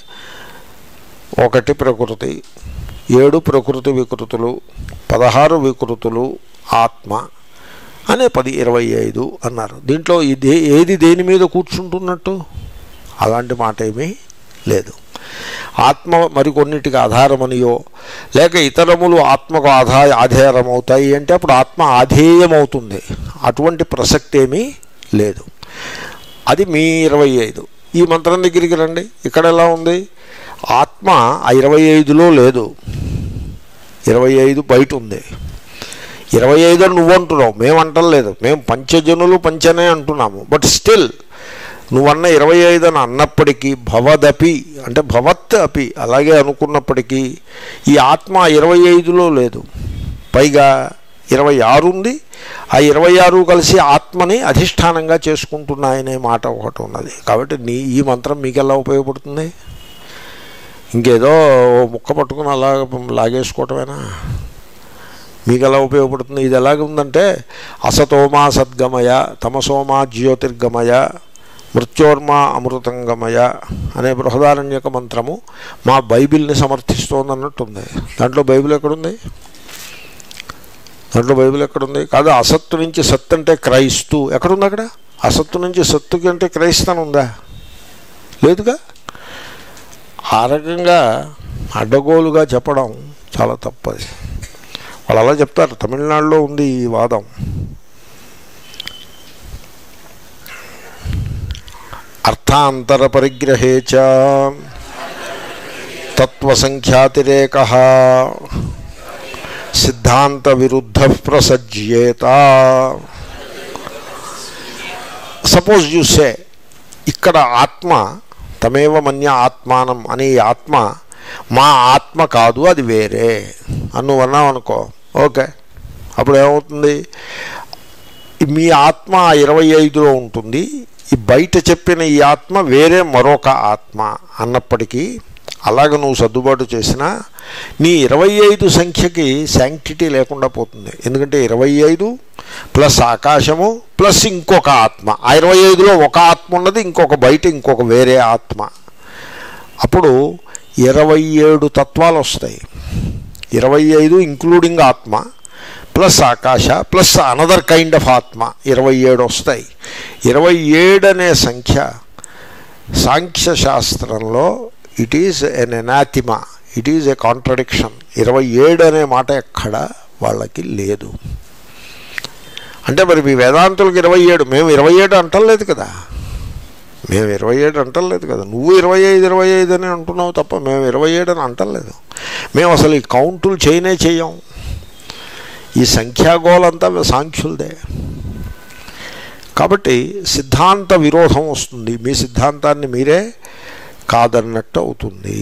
ఒకటి ప్రకృతి ఏడు ప్రకృతి వికృతులు పదహారు వికృతులు ఆత్మ అనే పది ఇరవై ఐదు అన్నారు దీంట్లో ఇది ఏది దేని మీద కూర్చుంటున్నట్టు అలాంటి మాట ఏమీ లేదు ఆత్మ మరికొన్నిటికి ఆధారమనియో లేక ఇతరములు ఆత్మకు ఆధా ఆధారమవుతాయి అంటే అప్పుడు ఆత్మ ఆధేయమవుతుంది అటువంటి ప్రసక్తి ఏమీ లేదు అది మీ ఇరవై ఐదు ఈ మంత్రం దగ్గరికి రండి ఇక్కడ ఎలా ఉంది ఆత్మ ఆ ఇరవై ఐదులో లేదు ఇరవై ఐదు బయట ఉంది ఇరవై ఐదు అని నువ్వు అంటున్నావు మేము అంటలేదు మేము పంచజనులు పంచనే అంటున్నాము బట్ స్టిల్ నువ్వన్న ఇరవై ఐదు అని అన్నప్పటికీ భవదపి అంటే భవత్ అపి అలాగే అనుకున్నప్పటికీ ఈ ఆత్మ ఇరవై ఐదులో లేదు పైగా ఇరవై ఆరు ఉంది ఆ ఇరవై ఆరు కలిసి ఆత్మని అధిష్టానంగా చేసుకుంటున్నాయనే మాట ఒకటి ఉన్నది కాబట్టి నీ ఈ మంత్రం మీకు ఎలా ఉపయోగపడుతుంది ఇంకేదో ఓ ముక్క పట్టుకుని అలా లాగేసుకోవటమేనా మీకు ఎలా ఉపయోగపడుతుంది ఇది ఎలాగ ఉందంటే అసతోమా సద్గమయ తమసోమా జ్యోతిర్గమయ మృత్యోర్మా అమృతంగమయ అనే బృహదారణ్యక మంత్రము మా బైబిల్ని సమర్థిస్తోంది అన్నట్టుంది దాంట్లో బైబిల్ ఎక్కడుంది దాంట్లో బైబిల్ ఎక్కడుంది కాదు అసత్తు నుంచి సత్ అంటే క్రైస్తు ఎక్కడుంది అక్కడ అసత్తు నుంచి సత్తుకి అంటే క్రైస్తవం ఉందా లేదుగా ఆ రకంగా అడ్డగోలుగా చెప్పడం చాలా తప్పది వాళ్ళు అలా చెప్తారు తమిళనాడులో ఉంది ఈ వాదం అర్థాంతర పరిగ్రహే చ తత్వసంఖ్యాతిరేక సిద్ధాంత విరుద్ధ ప్రసజ్యేత సపోజ్ యు సే ఇక్కడ ఆత్మ తమేవ మన్య ఆత్మానం అనే ఈ ఆత్మ మా ఆత్మ కాదు అది వేరే అని నువ్వు అన్నావు అనుకో ఓకే అప్పుడు ఏమవుతుంది మీ ఆత్మ ఇరవై ఐదులో ఉంటుంది ఈ బయట చెప్పిన ఈ ఆత్మ వేరే మరొక ఆత్మ అన్నప్పటికీ అలాగ నువ్వు సర్దుబాటు చేసినా నీ ఇరవై ఐదు సంఖ్యకి శాంక్టిటీ లేకుండా పోతుంది ఎందుకంటే ఇరవై ఐదు ప్లస్ ఆకాశము ప్లస్ ఇంకొక ఆత్మ ఆ ఇరవై ఐదులో ఒక ఆత్మ ఉన్నది ఇంకొక బయట ఇంకొక వేరే ఆత్మ అప్పుడు ఇరవై ఏడు తత్వాలు వస్తాయి ఇరవై ఐదు ఇంక్లూడింగ్ ఆత్మ ప్లస్ ఆకాశ ప్లస్ అనదర్ కైండ్ ఆఫ్ ఆత్మ ఇరవై ఏడు వస్తాయి ఇరవై ఏడు అనే సంఖ్య సాంఖ్య శాస్త్రంలో it is an anathema it is a contradiction ఇరవై ఏడు అనే మాట ఎక్కడ వాళ్ళకి లేదు అంటే మరి మీ వేదాంతులకు ఇరవై ఏడు మేము ఇరవై ఏడు అంటలేదు కదా మేము ఇరవై ఏడు అంటలేదు కదా నువ్వు ఇరవై ఐదు ఇరవై ఐదు అని అంటున్నావు తప్ప మేము ఇరవై ఏడు అని అంటలేదు మేము అసలు ఈ కౌంటులు చేయనే చేయం ఈ సంఖ్యాగోళంతా సాంఖ్యులదే కాబట్టి సిద్ధాంత విరోధం వస్తుంది మీ సిద్ధాంతాన్ని మీరే కాదన్నట్టు అవుతుంది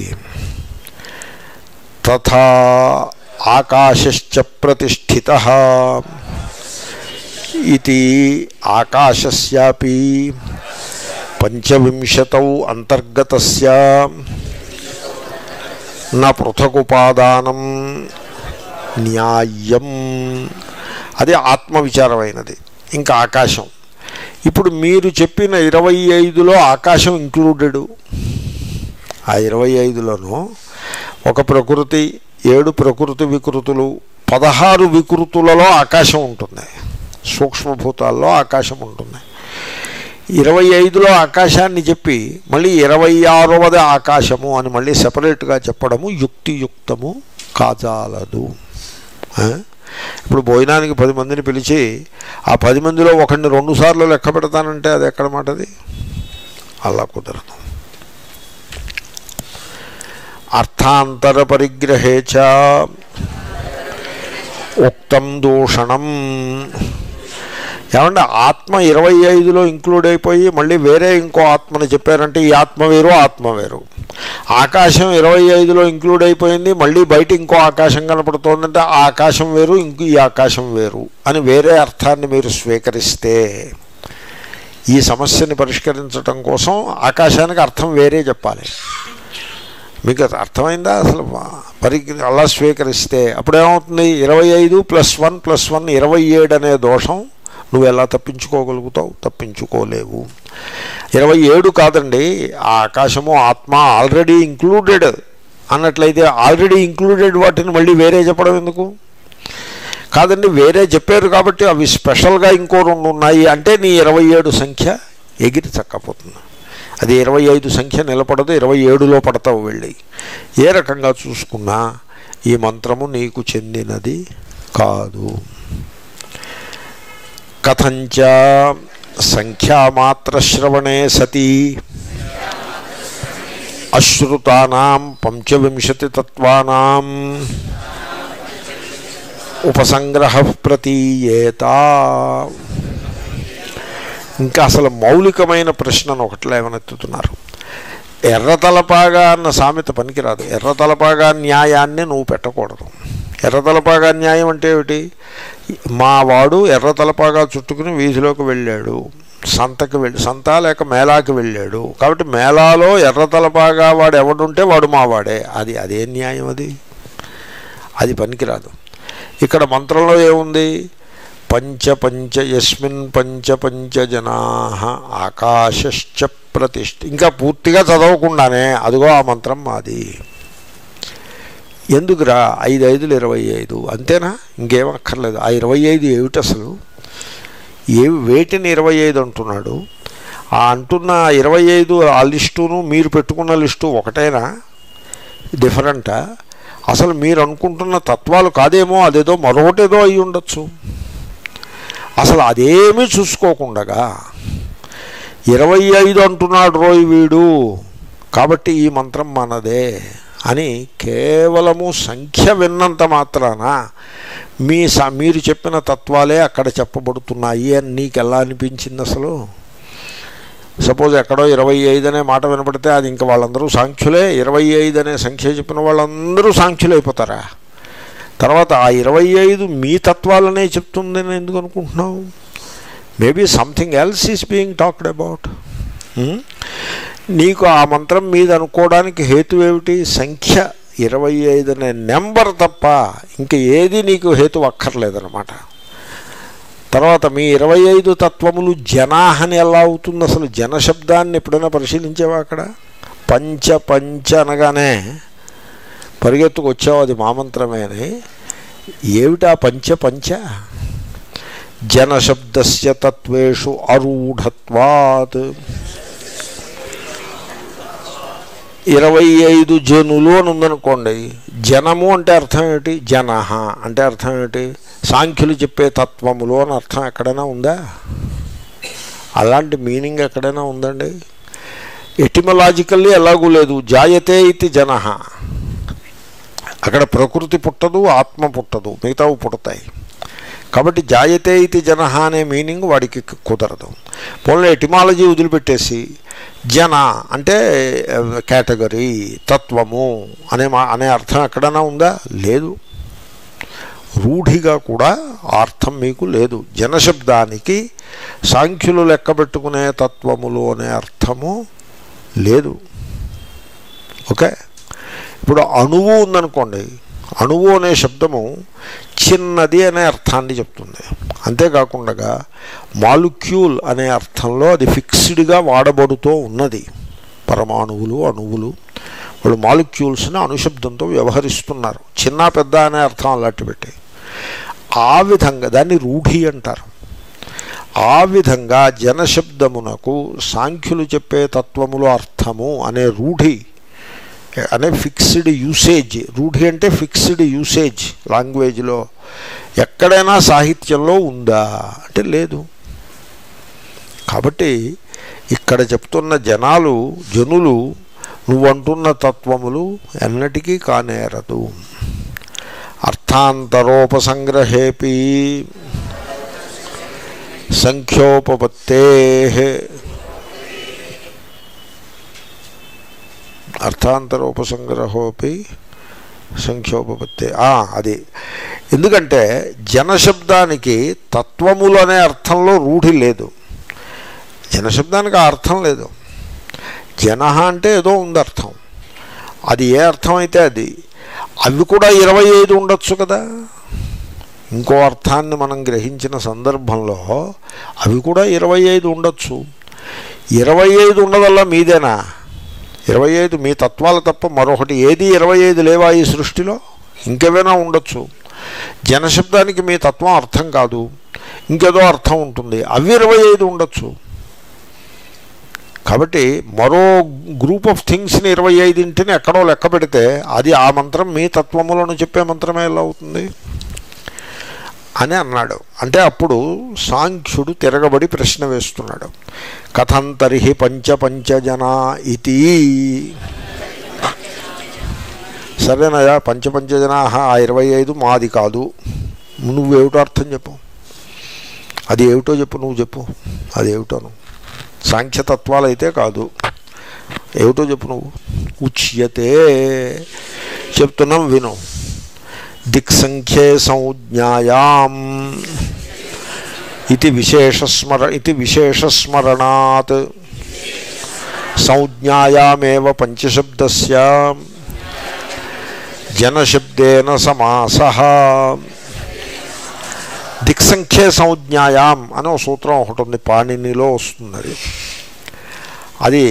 తథా ఆకాశశ్చ ప్రతిష్ఠిత ఇది ఆకాశస్యాపి పంచవింశతౌ అంతర్గతస్య న పృథకుపాదానం న్యాయం అది ఆత్మవిచారమైనది ఇంకా ఆకాశం ఇప్పుడు మీరు చెప్పిన ఇరవై ఐదులో ఆకాశం ఇంక్లూడెడ్ ఆ ఇరవై ఐదులోనూ ఒక ప్రకృతి ఏడు ప్రకృతి వికృతులు పదహారు వికృతులలో ఆకాశం ఉంటుంది సూక్ష్మభూతాల్లో ఆకాశం ఉంటుంది ఇరవై ఐదులో ఆకాశాన్ని చెప్పి మళ్ళీ ఇరవై ఆరవది ఆకాశము అని మళ్ళీ సపరేట్గా చెప్పడము యుక్తియుక్తము కాజాలదు ఆ? ఇప్పుడు భోజనానికి పది మందిని పిలిచి ఆ పది మందిలో ఒకరిని రెండు సార్లు లెక్క పెడతానంటే అది ఎక్కడ మాటది అలా కుదరదు అర్థాంతర పరిగ్రహే చ ఉక్తం దూషణం ఏమంటే ఆత్మ ఇరవై ఐదులో ఇంక్లూడ్ అయిపోయి మళ్ళీ వేరే ఇంకో ఆత్మని చెప్పారంటే ఈ ఆత్మ వేరు ఆత్మ వేరు ఆకాశం ఇరవై ఐదులో ఇంక్లూడ్ అయిపోయింది మళ్ళీ బయట ఇంకో ఆకాశం కనపడుతోందంటే ఆ ఆకాశం వేరు ఇంక ఈ ఆకాశం వేరు అని వేరే అర్థాన్ని మీరు స్వీకరిస్తే ఈ సమస్యని పరిష్కరించడం కోసం ఆకాశానికి అర్థం వేరే చెప్పాలి మీకు అది అర్థమైందా అసలు పరి అలా స్వీకరిస్తే అప్పుడేమవుతుంది ఇరవై ఐదు ప్లస్ వన్ ప్లస్ వన్ ఇరవై ఏడు అనే దోషం నువ్వు ఎలా తప్పించుకోగలుగుతావు తప్పించుకోలేవు ఇరవై ఏడు కాదండి ఆ ఆకాశము ఆత్మ ఆల్రెడీ ఇంక్లూడెడ్ అన్నట్లయితే ఆల్రెడీ ఇంక్లూడెడ్ వాటిని మళ్ళీ వేరే చెప్పడం ఎందుకు కాదండి వేరే చెప్పారు కాబట్టి అవి స్పెషల్గా ఇంకో రెండు ఉన్నాయి అంటే నీ ఇరవై ఏడు సంఖ్య ఎగిరి చక్కపోతుంది అది ఇరవై ఐదు సంఖ్య నిలబడదు ఇరవై ఏడులో పడతావు వెళ్ళి ఏ రకంగా చూసుకున్నా ఈ మంత్రము నీకు చెందినది కాదు కథంచ సంఖ్యామాత్రశ్రవణే సతి అశ్రుతానాం పంచవింశతి తత్వానాం ఉపసంగ్రహ ప్రతీయేత ఇంకా అసలు మౌలికమైన ప్రశ్నను ఒకటి లేవనెత్తుతున్నారు ఎర్రతలపాగా అన్న సామెత పనికిరాదు ఎర్రతలపాగా న్యాయాన్ని నువ్వు పెట్టకూడదు ఎర్రతలపాగా న్యాయం అంటే ఏమిటి మా వాడు ఎర్రతలపాగా చుట్టుకుని వీధిలోకి వెళ్ళాడు సంతకి వెళ్ళి సంత లేక మేళాకి వెళ్ళాడు కాబట్టి మేళాలో ఎర్రతలపాగా వాడు ఎవడుంటే వాడు మావాడే అది అదే న్యాయం అది అది పనికిరాదు ఇక్కడ మంత్రంలో ఏముంది పంచ పంచ యస్మిన్ పంచ పంచ జనా ఆకాశశ్చ ప్రతిష్ఠ ఇంకా పూర్తిగా చదవకుండానే అదిగో ఆ మంత్రం మాది ఎందుకురా ఐదు ఐదులు ఇరవై ఐదు అంతేనా ఇంకేం అక్కర్లేదు ఆ ఇరవై ఐదు ఏమిటి అసలు ఏ వేటిని ఇరవై ఐదు అంటున్నాడు ఆ అంటున్న ఇరవై ఐదు ఆ లిస్టును మీరు పెట్టుకున్న లిస్టు ఒకటేనా డిఫరెంటా అసలు మీరు అనుకుంటున్న తత్వాలు కాదేమో అదేదో మరొకటేదో అయి ఉండొచ్చు అసలు అదేమీ చూసుకోకుండగా ఇరవై ఐదు అంటున్నాడు రోయ్ వీడు కాబట్టి ఈ మంత్రం మనదే అని కేవలము సంఖ్య విన్నంత మాత్రాన మీ స మీరు చెప్పిన తత్వాలే అక్కడ చెప్పబడుతున్నాయి అని నీకు ఎలా అనిపించింది అసలు సపోజ్ ఎక్కడో ఇరవై ఐదు అనే మాట వినపడితే అది ఇంకా వాళ్ళందరూ సాంఖ్యులే ఇరవై ఐదు అనే సంఖ్య చెప్పిన వాళ్ళందరూ సాంఖ్యులు అయిపోతారా తర్వాత ఆ ఇరవై ఐదు మీ తత్వాలనే చెప్తుందని ఎందుకు అనుకుంటున్నావు maybe something else is being talked about నీకు ఆ మంత్రం మీద అనుకోవడానికి హేతు ఏమిటి సంఖ్య ఇరవై ఐదు అనే నెంబర్ తప్ప ఇంక ఏది నీకు హేతు అక్కర్లేదన్నమాట తర్వాత మీ ఇరవై ఐదు తత్వములు జనాహని ఎలా అవుతుంది అసలు జన శబ్దాన్ని ఎప్పుడైనా పరిశీలించావా అక్కడ పంచ పంచ అనగానే పరిగెత్తుకు వచ్చావు అది మా మంత్రమే అని ఏమిటా పంచ పంచ జనశబ్దస్య తత్వేషు అరూఢత్వాత్ ఇరవై ఐదు జనులు అని ఉందనుకోండి జనము అంటే అర్థం ఏమిటి జనహ అంటే అర్థం ఏమిటి సాంఖ్యులు చెప్పే తత్వములు అని అర్థం ఎక్కడైనా ఉందా అలాంటి మీనింగ్ ఎక్కడైనా ఉందండి ఎటిమలాజికల్లీ ఎలాగూ లేదు జాయతే ఇది జన అక్కడ ప్రకృతి పుట్టదు ఆత్మ పుట్టదు మిగతావు పుడతాయి కాబట్టి జాయతే ఇది జన అనే మీనింగ్ వాడికి కుదరదు పోన్లో ఎటిమాలజీ వదిలిపెట్టేసి జన అంటే కేటగిరీ తత్వము అనే మా అనే అర్థం ఎక్కడైనా ఉందా లేదు రూఢిగా కూడా ఆ అర్థం మీకు లేదు జనశబ్దానికి సాంఖ్యులు లెక్కబెట్టుకునే తత్వములు అనే అర్థము లేదు ఓకే ఇప్పుడు అణువు ఉందనుకోండి అణువు అనే శబ్దము చిన్నది అనే అర్థాన్ని చెప్తుంది అంతేకాకుండా మాలిక్యూల్ అనే అర్థంలో అది ఫిక్స్డ్గా వాడబడుతూ ఉన్నది పరమాణువులు అణువులు వాళ్ళు మాలిక్యూల్స్ని అణుశబ్దంతో వ్యవహరిస్తున్నారు చిన్న పెద్ద అనే అర్థం అలాంటి పెట్టి ఆ విధంగా దాన్ని రూఢి అంటారు ఆ విధంగా జనశబ్దమునకు సాంఖ్యులు చెప్పే తత్వములో అర్థము అనే రూఢి అనే ఫిక్స్డ్ యూసేజ్ రూఢి అంటే ఫిక్స్డ్ యూసేజ్ లాంగ్వేజ్లో ఎక్కడైనా సాహిత్యంలో ఉందా అంటే లేదు కాబట్టి ఇక్కడ చెప్తున్న జనాలు జనులు నువ్వంటున్న తత్వములు ఎన్నటికీ కానేరదు అర్థాంతరోపసంగ్రహేపి సంఖ్యోపపత్తే అర్థాంతరోపసంగ్రహోపి సంఖ్యోపపత్తే అది ఎందుకంటే జనశబ్దానికి తత్వములు అనే అర్థంలో రూఢి లేదు జనశబ్దానికి ఆ అర్థం లేదు జన అంటే ఏదో ఉంది అర్థం అది ఏ అర్థం అయితే అది అవి కూడా ఇరవై ఐదు ఉండొచ్చు కదా ఇంకో అర్థాన్ని మనం గ్రహించిన సందర్భంలో అవి కూడా ఇరవై ఐదు ఉండొచ్చు ఇరవై ఐదు ఉండదల్లా మీదేనా ఇరవై ఐదు మీ తత్వాలు తప్ప మరొకటి ఏది ఇరవై ఐదు లేవా ఈ సృష్టిలో ఇంకేమైనా ఉండొచ్చు జనశబ్దానికి మీ తత్వం అర్థం కాదు ఇంకేదో అర్థం ఉంటుంది అవి ఇరవై ఐదు ఉండొచ్చు కాబట్టి మరో గ్రూప్ ఆఫ్ థింగ్స్ని ఇరవై ఐదింటిని ఎక్కడో లెక్క పెడితే అది ఆ మంత్రం మీ తత్వములను చెప్పే మంత్రమే ఎలా అవుతుంది అని అన్నాడు అంటే అప్పుడు సాంఖ్యుడు తిరగబడి ప్రశ్న వేస్తున్నాడు కథం తరిహి పంచ పంచజనా ఇది సరేనయా పంచపంచజనా ఆ ఇరవై ఐదు మాది కాదు నువ్వేమిటో అర్థం చెప్పు అది ఏమిటో చెప్పు నువ్వు చెప్పు అది ఏమిటో నువ్వు సాంఖ్యతత్వాలు అయితే కాదు ఏమిటో చెప్పు నువ్వు ఉచ్యతే చెప్తున్నాం విను దిక్సంఖ్యే సంజ్ఞాయాం ఇది విశేషస్మర ఇది విశేషస్మరణాత్ సంజ్ఞాయామేవ పంచశబ్దస్య జనశబ్దేన సమాస దిక్సంఖ్యే సంజ్ఞాయాం అనే ఒక సూత్రం ఒకటి ఉంది పాణినిలో వస్తుంది అది అది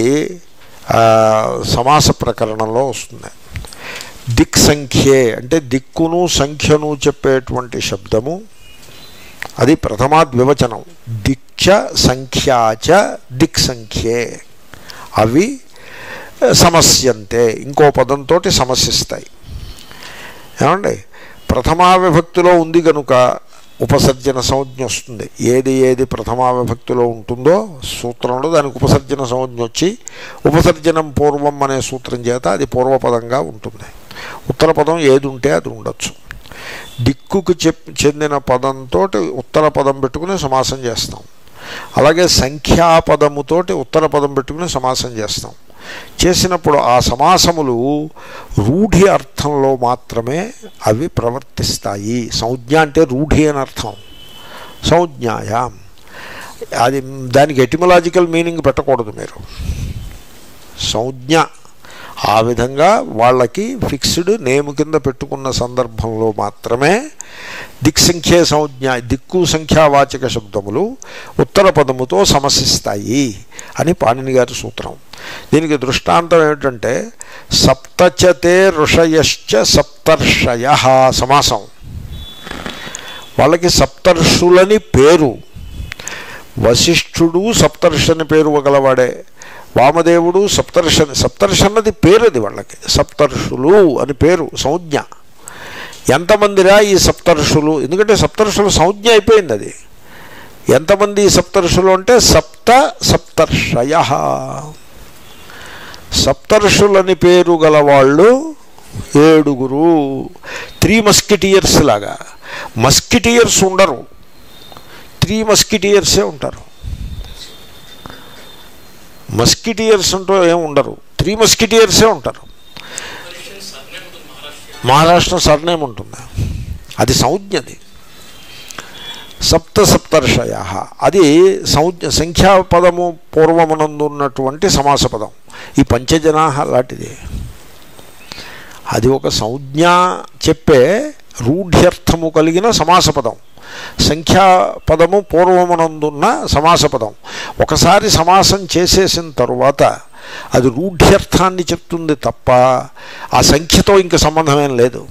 సమాస ప్రకరణంలో వస్తుంది దిక్ సంఖ్యే అంటే దిక్కును సంఖ్యను చెప్పేటువంటి శబ్దము అది ప్రథమాద్వివచనం దిక్ష సంఖ్యాచ దిక్ సంఖ్యే అవి సమస్యంతే ఇంకో పదంతో సమస్యస్తాయి ఏమండి ప్రథమా విభక్తిలో ఉంది కనుక ఉపసర్జన సంజ్ఞ వస్తుంది ఏది ఏది ప్రథమా విభక్తిలో ఉంటుందో సూత్రంలో దానికి ఉపసర్జన సంజ్ఞ వచ్చి ఉపసర్జనం పూర్వం అనే సూత్రం చేత అది పూర్వపదంగా ఉంటుంది ఉత్తర పదం ఏది ఉంటే అది ఉండొచ్చు దిక్కుకు చెప్ చెందిన పదంతో ఉత్తర పదం పెట్టుకుని సమాసం చేస్తాం అలాగే సంఖ్యాపదముతోటి ఉత్తర పదం పెట్టుకుని సమాసం చేస్తాం చేసినప్పుడు ఆ సమాసములు రూఢి అర్థంలో మాత్రమే అవి ప్రవర్తిస్తాయి సంజ్ఞ అంటే రూఢి అని అర్థం సంజ్ఞాయాం అది దానికి ఎటిమలాజికల్ మీనింగ్ పెట్టకూడదు మీరు సంజ్ఞ ఆ విధంగా వాళ్ళకి ఫిక్స్డ్ నేమ్ కింద పెట్టుకున్న సందర్భంలో మాత్రమే దిక్సంఖ్యే సంజ్ఞ దిక్కు సంఖ్యావాచక శబ్దములు ఉత్తర పదముతో సమసిస్తాయి అని పాణిని గారి సూత్రం దీనికి దృష్టాంతం ఏమిటంటే సప్తచతే ఋషయశ్చ సప్తర్షయ సమాసం వాళ్ళకి సప్తర్షులని పేరు వశిష్ఠుడు సప్తర్షని పేరు గలవాడే వామదేవుడు సప్తర్షని సప్తర్షన్నది పేరు అది వాళ్ళకి సప్తర్షులు అని పేరు సంజ్ఞ ఎంతమందిరా ఈ సప్తర్షులు ఎందుకంటే సప్తర్షులు సంజ్ఞ అయిపోయింది అది ఎంతమంది ఈ సప్తర్షులు అంటే సప్త సప్తర్షయ సప్తర్షులని పేరు గలవాళ్ళు ఏడుగురు త్రీ మస్కిటియర్స్ లాగా మస్కిటియర్స్ ఉండరు త్రీ మస్కిటియర్సే ఉంటారు మస్కిటియర్స్ అంటూ ఏం ఉండరు త్రీ మస్కిటియర్సే ఉంటారు మహారాష్ట్ర సర్నేమ్ ఉంటుంది అది సంజ్ఞది సప్త సప్తర్షయ అది సంజ్ఞ సంఖ్యాపదము పూర్వమునందు ఉన్నటువంటి సమాస పదం ఈ పంచజనా లాంటిది అది ఒక సంజ్ఞ చెప్పే రూఢ్యర్థము కలిగిన సమాస పదం సంఖ్యాపదము పూర్వమునందున్న సమాస పదం ఒకసారి సమాసం చేసేసిన తరువాత అది రూఢ్యర్థాన్ని చెప్తుంది తప్ప ఆ సంఖ్యతో ఇంక సంబంధమేం లేదు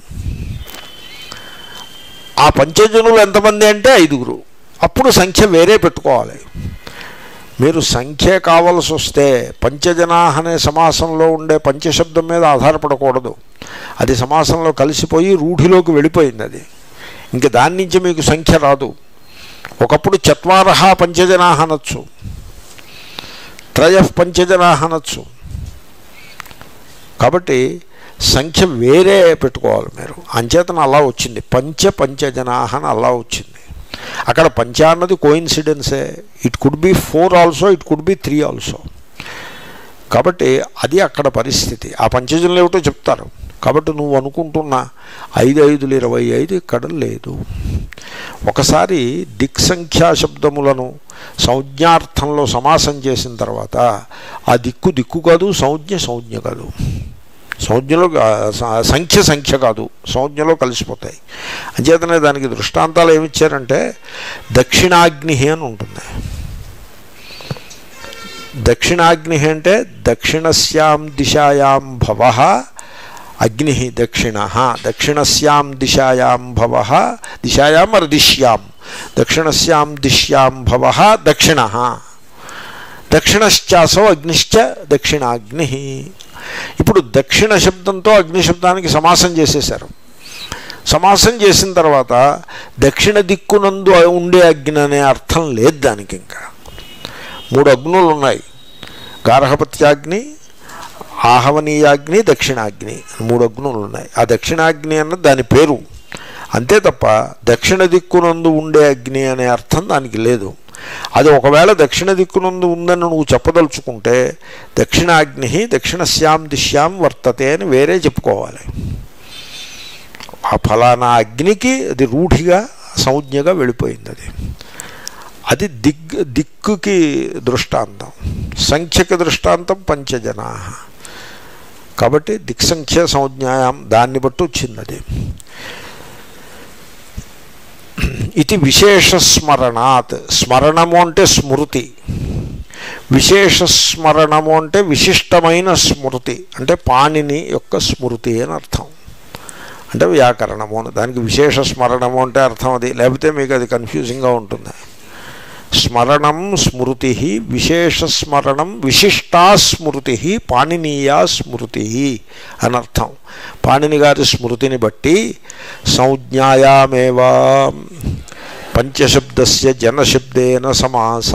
ఆ పంచజనులు ఎంతమంది అంటే ఐదుగురు అప్పుడు సంఖ్య వేరే పెట్టుకోవాలి మీరు సంఖ్య కావలసి వస్తే పంచజనా అనే సమాసంలో ఉండే పంచశబ్దం మీద ఆధారపడకూడదు అది సమాసంలో కలిసిపోయి రూఢిలోకి వెళ్ళిపోయింది అది ఇంక దాని నుంచి మీకు సంఖ్య రాదు ఒకప్పుడు చత్వారహ పంచజనా అనొచ్చు త్రయ పంచజనా అనొచ్చు కాబట్టి సంఖ్య వేరే పెట్టుకోవాలి మీరు అంచేతన అలా వచ్చింది పంచ పంచజనా అని అలా వచ్చింది అక్కడ పంచ అన్నది కోయిన్సిడెన్సే it could be four also it could be three also కాబట్టి అది అక్కడ పరిస్థితి ఆ పంచజనులు ఏమిటో చెప్తారు కాబట్టి నువ్వు అనుకుంటున్న ఐదు ఐదులు ఇరవై ఐదు ఇక్కడ లేదు ఒకసారి దిక్ సంఖ్యా శబ్దములను సంజ్ఞార్థంలో సమాసం చేసిన తర్వాత ఆ దిక్కు దిక్కు కాదు సంజ్ఞ సంజ్ఞ కాదు సంజ్ఞలో సంఖ్య సంఖ్య కాదు సంజ్ఞలో కలిసిపోతాయి అంచేతనే దానికి దృష్టాంతాలు ఏమిచ్చారంటే దక్షిణాగ్ని అని ఉంటుంది దక్షిణాగ్ని అంటే దక్షిణస్యాం దిశాయాం భవ అగ్ని దక్షిణ దక్షిణస్యాం దిశాయాం భవ దిశాయాం మరి దిశ్యాం దక్షిణస్యాం దిశ్యాం భవ దక్షిణ దక్షిణశ్చాసో అగ్నిశ్చ దక్షిణాగ్ని ఇప్పుడు దక్షిణ శబ్దంతో అగ్ని శబ్దానికి సమాసం చేసేశారు సమాసం చేసిన తర్వాత దక్షిణ దిక్కునందు ఉండే అగ్ని అనే అర్థం లేదు దానికి ఇంకా మూడు అగ్నులు ఉన్నాయి గార్హపత్యాగ్ని ఆహవనీయాగ్ని దక్షిణాగ్ని మూడు అగ్నులు ఉన్నాయి ఆ దక్షిణాగ్ని అన్నది దాని పేరు అంతే తప్ప దక్షిణ దిక్కునందు ఉండే అగ్ని అనే అర్థం దానికి లేదు అది ఒకవేళ దక్షిణ దిక్కునందు ఉందని నువ్వు చెప్పదలుచుకుంటే దక్షిణాగ్ని దక్షిణశ్యాం దిశ్యాం వర్తతే అని వేరే చెప్పుకోవాలి ఆ ఫలానా అగ్నికి అది రూఢిగా సంజ్ఞగా వెళ్ళిపోయింది అది అది దిగ్ దిక్కుకి దృష్టాంతం సంఖ్యకి దృష్టాంతం పంచజనా కాబట్టి దిక్సంఖ్య సంజ్ఞాయం దాన్ని బట్టి వచ్చింది అది ఇది విశేష స్మరణాత్ స్మరణము అంటే స్మృతి విశేష స్మరణము అంటే విశిష్టమైన స్మృతి అంటే పాణిని యొక్క స్మృతి అని అర్థం అంటే వ్యాకరణము అని దానికి విశేష స్మరణము అంటే అర్థం అది లేకపోతే మీకు అది కన్ఫ్యూజింగ్గా ఉంటుంది స్మరణం స్మృతి విశేష స్మరణం విశిష్టా స్మృతి పాణినీయా స్మృతి అనర్థం పాణిని గారి స్మృతిని బట్టి సంజ్ఞాయామేవా పంచశబ్దస్య జనశబ్దేన సమాస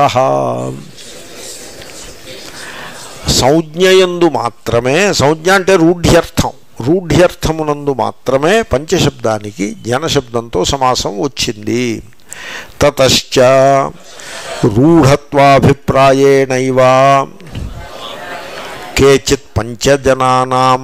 సంజ్ఞయందు మాత్రమే సంజ్ఞ అంటే రూఢ్యర్థం రూఢ్యర్థమునందు మాత్రమే పంచశబ్దానికి జనశబ్దంతో సమాసం వచ్చింది తతశ్చ రూఢత్వాభిప్రాయేణైవ కేచిత్ పంచజనానామ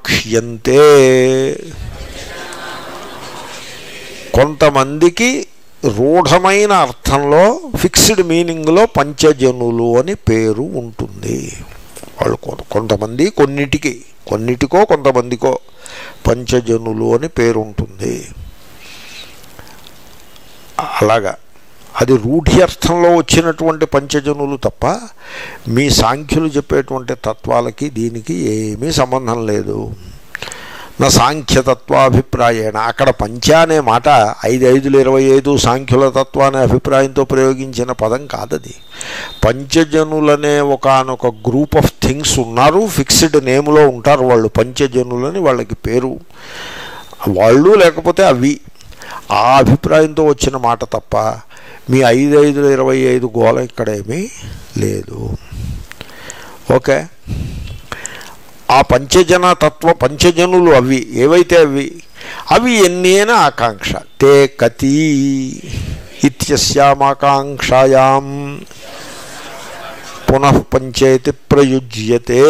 వివక్ష్యంతే కొంతమందికి రూఢమైన అర్థంలో ఫిక్స్డ్ మీనింగ్లో పంచజనులు అని పేరు ఉంటుంది వాళ్ళు కొ- కొంతమంది కొన్నిటికి కొన్నిటికో కొంతమందికో పంచజనులు అని పేరు ఉంటుంది అలాగా అది రూఢి అర్థంలో వచ్చినటువంటి పంచజనులు తప్ప మీ సాంఖ్యులు చెప్పేటువంటి తత్వాలకి దీనికి ఏమీ సంబంధం లేదు నా సాంఖ్యతత్వాభిప్రాయేణ అక్కడ పంచ అనే మాట ఐదు ఐదులు ఇరవై ఐదు సాంఖ్యుల తత్వాన్ని అభిప్రాయంతో ప్రయోగించిన పదం కాదది పంచజనులనే ఒకనొక గ్రూప్ ఆఫ్ థింగ్స్ ఉన్నారు ఫిక్స్డ్ నేమ్లో ఉంటారు వాళ్ళు పంచజనులని వాళ్ళకి పేరు వాళ్ళు లేకపోతే అవి ఆ అభిప్రాయంతో వచ్చిన మాట తప్ప మీ ఐదు ఐదు ఇరవై ఐదు గోల ఇక్కడేమీ లేదు ఓకే ఆ పంచజన తత్వ పంచజనులు అవి ఏవైతే అవి అవి ఎన్నేన ఆకాంక్ష తే కతి ఇత్యస్యామాకాంక్షాయాం పునః పంచేతి ప్రయుజ్యతే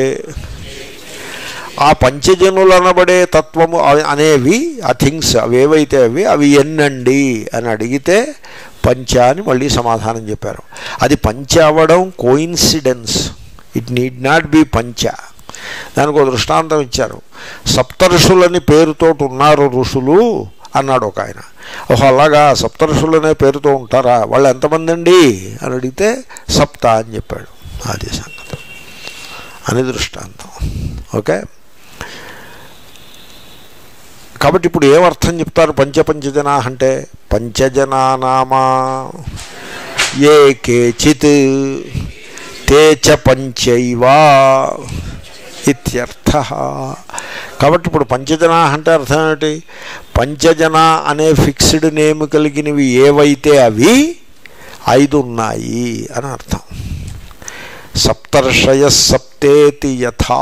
ఆ పంచజనులు అనబడే తత్వము అ- అనేవి ఆ థింగ్స్ అవి ఏవైతే అవి అవి ఎన్నండి అని అడిగితే పంచ అని మళ్ళీ సమాధానం చెప్పారు అది పంచ అవ్వడం coincidence it need not be పంచ దానికి ఒక దృష్టాంతం ఇచ్చారు సప్తఋషులని పేరుతోటి ఉన్నారు ఋషులు అన్నాడు ఒక ఆయన ఓహో అలాగా సప్తఋషులనే పేరుతో ఉంటారా వాళ్ళు ఎంతమంది అండి అని అడిగితే సప్త అని చెప్పాడు అది సంగతి అని దృష్టాంతం ఓకే కాబట్టి ఇప్పుడు ఏమర్థం చెప్తారు పంచపంచజనా అంటే పంచజనానామా ఏ కేచిత్ తే చ పంచైవా ఇత్యర్థ కాబట్టి ఇప్పుడు పంచజనా అంటే అర్థం ఏమిటి పంచజన అనే ఫిక్స్డ్ నేమ్ కలిగినవి ఏవైతే అవి ఐదు ఉన్నాయి అని అర్థం సప్తర్షయ సప్తేతి యథా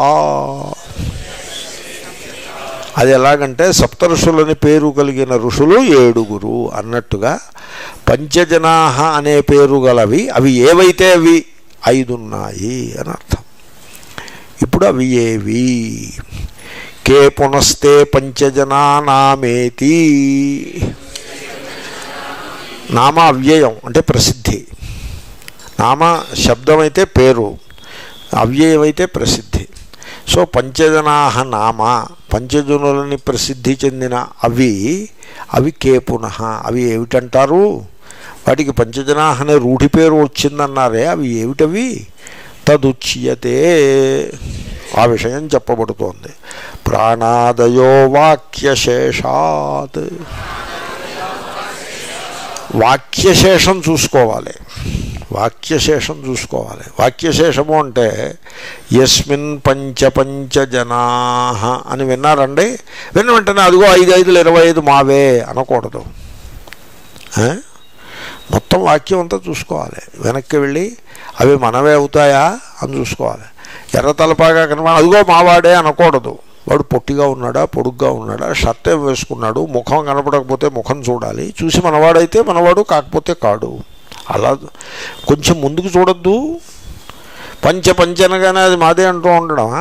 అది ఎలాగంటే సప్తఋషులని పేరు కలిగిన ఋషులు ఏడుగురు అన్నట్టుగా పంచజనాహ అనే పేరు గలవి అవి ఏవైతే అవి ఐదున్నాయి అని అర్థం ఇప్పుడు అవి ఏవి కే పునస్తే పంచజనా నామేతి నామ అవ్యయం అంటే ప్రసిద్ధి నామ శబ్దం అయితే పేరు అవ్యయం అయితే ప్రసిద్ధి సో పంచజనాహ నామ పంచజనులని ప్రసిద్ధి చెందిన అవి అవి కే పునః అవి ఏమిటంటారు వాటికి పంచజనాహ అనే రూఢి పేరు వచ్చిందన్నారే అవి ఏమిటవి తదుచ్యతే ఆ విషయం చెప్పబడుతోంది ప్రాణాదయో వాక్యశేషాత్ వాక్యశేషం చూసుకోవాలి వాక్యశేషం చూసుకోవాలి వాక్యశేషము అంటే యస్మిన్ పంచ పంచ జనా అని విన్నారండి విన్న వెంటనే అదిగో ఐదు ఐదులు ఇరవై ఐదు మావే అనకూడదు ఆ? మొత్తం వాక్యం అంతా చూసుకోవాలి వెనక్కి వెళ్ళి అవి మనవే అవుతాయా అని చూసుకోవాలి ఎర్ర తలపాగా కనబడి అదిగో మావాడే అనకూడదు వాడు పొట్టిగా ఉన్నాడా పొడుగ్గా ఉన్నాడా షర్ట్ ఏం వేసుకున్నాడు ముఖం కనపడకపోతే ముఖం చూడాలి చూసి మనవాడైతే మనవాడు కాకపోతే కాడు అలా కొంచెం ముందుకు చూడొద్దు పంచ పంచనగానే అది మాదే అంటూ ఉండడమా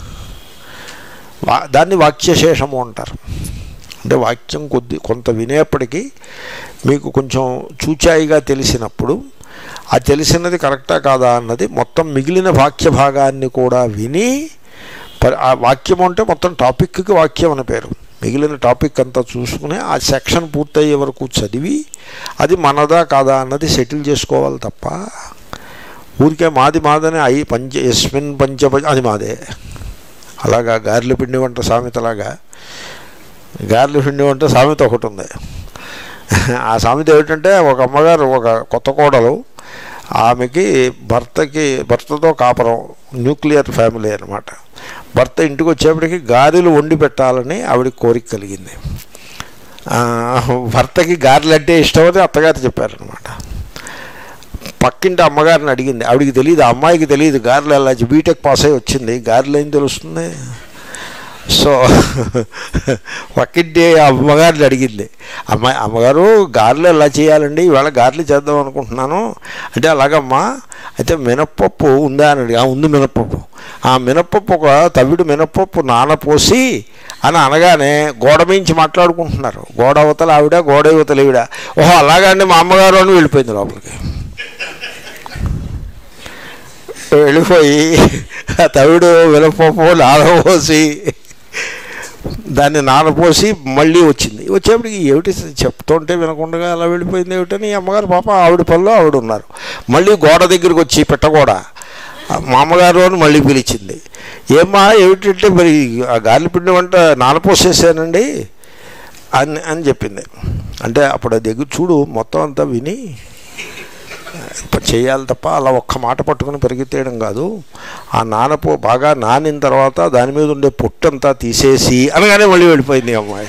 వా దాన్ని వాక్యశేషము అంటారు అంటే వాక్యం కొద్ది కొంత వినేప్పటికీ మీకు కొంచెం చూచాయిగా తెలిసినప్పుడు ఆ తెలిసినది కరెక్టా కాదా అన్నది మొత్తం మిగిలిన వాక్య భాగాన్ని కూడా విని పరి- ఆ వాక్యం అంటే మొత్తం టాపిక్కి వాక్యం అని పేరు మిగిలిన టాపిక్ అంతా చూసుకుని ఆ సెక్షన్ పూర్తయ్యే వరకు చదివి అది మనదా కాదా అన్నది సెటిల్ చేసుకోవాలి తప్ప ఊరికే మాది మాదని అయి పంచ ఎస్మిన్ పంచ పంచ అది మాదే అలాగా గారెల పిండి వంట సామెతలాగా గారెల పిండి వంట సామెత ఒకటి ఉంది ఆ సామెత ఏమిటంటే ఒక అమ్మగారు ఒక కొత్త కోడలు ఆమెకి భర్తకి భర్తతో కాపురం న్యూక్లియర్ ఫ్యామిలీ అనమాట భర్త ఇంటికి వచ్చేప్పటికి గారెలు వండి పెట్టాలని ఆవిడ కోరిక కలిగింది ఆ, భర్తకి గారెలు అంటే ఇష్టమని అత్తగారు చెప్పారనమాట పక్కింటి అమ్మగారిని అడిగింది ఆవిడికి తెలియదు ఆ అమ్మాయికి తెలియదు గారెలు ఎలా బీటెక్ పాస్ అయి వచ్చింది గారెలు ఏం తెలుస్తుంది సో పక్కింటి అమ్మగారిని అడిగింది అమ్మాయి అమ్మగారు గారెలు ఎలా చేయాలండి ఇవాళ గారెలు చేద్దాం అనుకుంటున్నాను అంటే అలాగమ్మా అయితే మినప్పప్పు ఉందా అని అడిగి "ఆ, ఉంది మినప్పప్పు ఆ మినప్పప్పు ఒక తవిడు మినప్పప్పు నానపోసి అని అనగానే గోడ మించి మాట్లాడుకుంటున్నారు గోడ అవతల ఆవిడ గోడ అవతల ఈవిడ ఓహో అలాగండి మా అమ్మగారు అని వెళ్ళిపోయింది లోపలికి వెళ్ళిపోయి ఆ తవిడు విలపోపు నానపోసి దాన్ని నానపోసి మళ్ళీ వచ్చింది వచ్చేప్పటికి ఏమిటి చెప్తుంటే వినకుండా అలా వెళ్ళిపోయింది ఏమిటని ఈ అమ్మగారు పాప ఆవిడ పనిలో ఆవిడ ఉన్నారు మళ్ళీ గోడ దగ్గరికి వచ్చి పెట్టగోడ మా అమ్మగారు అని మళ్ళీ పిలిచింది ఏమ్మా ఏమిటంటే మరి ఆ గాలి పిండి వంట నానపోసేసానండి అని అని చెప్పింది అంటే అప్పుడు ఆ దగ్గర చూడు మొత్తం అంతా విని చేయాలి తప్ప అలా ఒక్క మాట పట్టుకుని పరిగెత్తేయడం కాదు ఆ నానపో బాగా నానిన తర్వాత దాని మీద ఉండే పొట్టంతా తీసేసి అనగానే మళ్ళీ వెళ్ళిపోయింది ఈ అమ్మాయి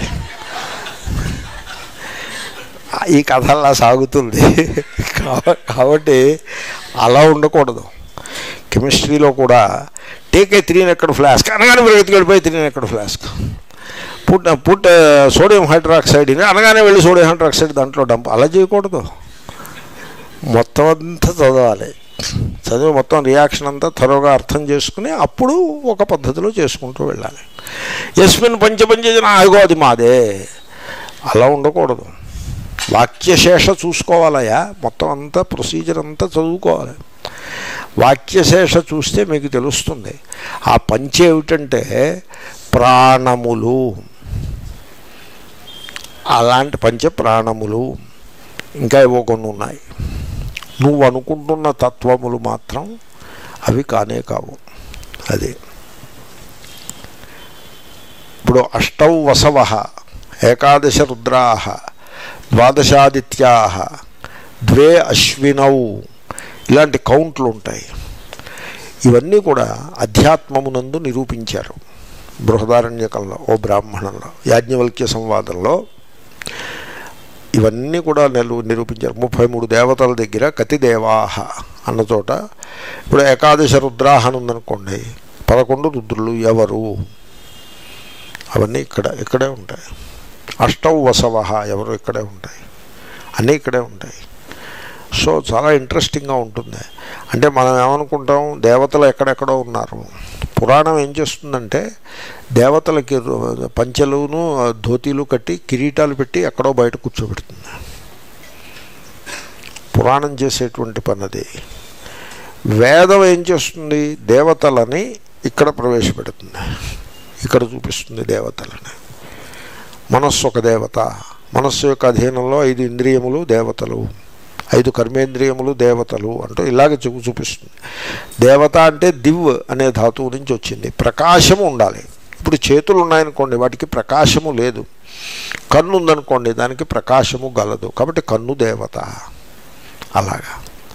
ఈ కథ అలా సాగుతుంది కాబ- కాబట్టి అలా ఉండకూడదు కెమిస్ట్రీలో కూడా టేక్ ఏ త్రీ ఎక్కడ ఫ్లాస్క్ అనగానే పరిగెత్తుకు వెళ్ళిపోయి త్రీ ఎక్కడ flask put put sodium hydroxide ఇది అనగానే వెళ్ళి సోడియం హైడ్రాక్సైడ్ దాంట్లో డంప్ అలా చేయకూడదు మొత్తం అంతా చదవాలి చదివి మొత్తం రియాక్షన్ అంతా త్వరగా అర్థం చేసుకుని అప్పుడు ఒక పద్ధతిలో చేసుకుంటూ వెళ్ళాలి యస్మిన్ పంచపంచజన ఆగో అది మాదే అలా ఉండకూడదు వాక్యశేష చూసుకోవాలయా మొత్తం అంతా ప్రొసీజర్ అంతా చదువుకోవాలి వాక్యశేష చూస్తే మీకు తెలుస్తుంది ఆ పంచ ఏమిటంటే ప్రాణములు అలాంటి పంచ ప్రాణములు ఇంకా ఏవో కొన్ని ఉన్నాయి నువ్వు అనుకుంటున్న తత్వములు మాత్రం అవి కానే కావు అది ఇప్పుడు అష్టౌ వసవ ఏకాదశ రుద్రా ద్వాదశాదిత్యా ద్వే అశ్వినౌ ఇలాంటి కౌంట్లు ఉంటాయి ఇవన్నీ కూడా అధ్యాత్మమునందు నిరూపించారు బృహదారణ్యకంలో ఓ బ్రాహ్మణంలో యాజ్ఞవల్క్య సంవాదంలో ఇవన్నీ కూడా నిలు నిరూపించారు ముప్పై మూడు దేవతల దగ్గర కతి దేవాహ అన్న చోట ఇప్పుడు ఏకాదశ రుద్రాహ అని ఉందనుకోండి పదకొండు రుద్రులు ఎవరు అవన్నీ ఇక్కడ ఇక్కడే ఉంటాయి అష్టౌ వసవ ఎవరు ఇక్కడే ఉంటాయి అన్నీ ఇక్కడే ఉంటాయి సో చాలా ఇంట్రెస్టింగ్గా ఉంటుంది అంటే మనం ఏమనుకుంటాం దేవతలు ఎక్కడెక్కడో ఉన్నారు పురాణం ఏం చేస్తుందంటే దేవతలకి రు- పంచెలును ధోతీలు కట్టి కిరీటాలు పెట్టి ఎక్కడో బయట కూర్చోబెడుతుంది పురాణం చేసేటువంటి పని అది వేదం ఏం చేస్తుంది దేవతలని ఇక్కడ ప్రవేశపెడుతుంది ఇక్కడ చూపిస్తుంది దేవతలని మనస్సు ఒక దేవత మనస్సు యొక్క అధీనంలో ఐదు ఇంద్రియములు దేవతలు ఐదు కర్మేంద్రియములు దేవతలు అంటూ ఇలాగ చూ చూపిస్తుంది దేవత అంటే దివ్ అనే ధాతువు నుంచి వచ్చింది ప్రకాశము ఉండాలి ఇప్పుడు చేతులు ఉన్నాయనుకోండి వాటికి ప్రకాశము లేదు కన్ను ఉందనుకోండి దానికి ప్రకాశము గలదు కాబట్టి కన్ను దేవత అలాగా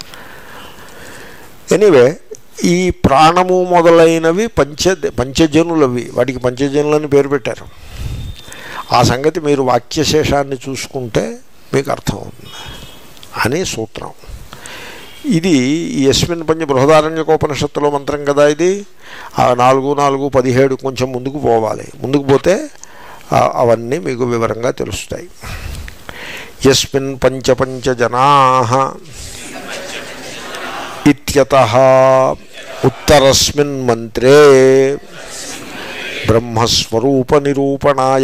ఎనీవే ఈ ప్రాణము మొదలైనవి పంచ పంచజనులవి వాటికి పంచజనులని పేరు పెట్టారు ఆ సంగతి మీరు వాక్యశేషాన్ని చూసుకుంటే మీకు అర్థమవుతుంది అని సూత్రం ఇది ఈ యస్మిన్ పంచ బృహదారణ్యకోపనిషత్తులో మంత్రం కదా ఇది ఆ నాలుగు నాలుగు పదిహేడు కొంచెం ముందుకు పోవాలి ముందుకు పోతే ఆ, అవన్నీ మీకు వివరంగా తెలుస్తాయి యస్మిన్ పంచ పంచ జనా ఇత్యత ఉత్తరస్మిన్ మంత్రే బ్రహ్మస్వరూప నిరూపణాయ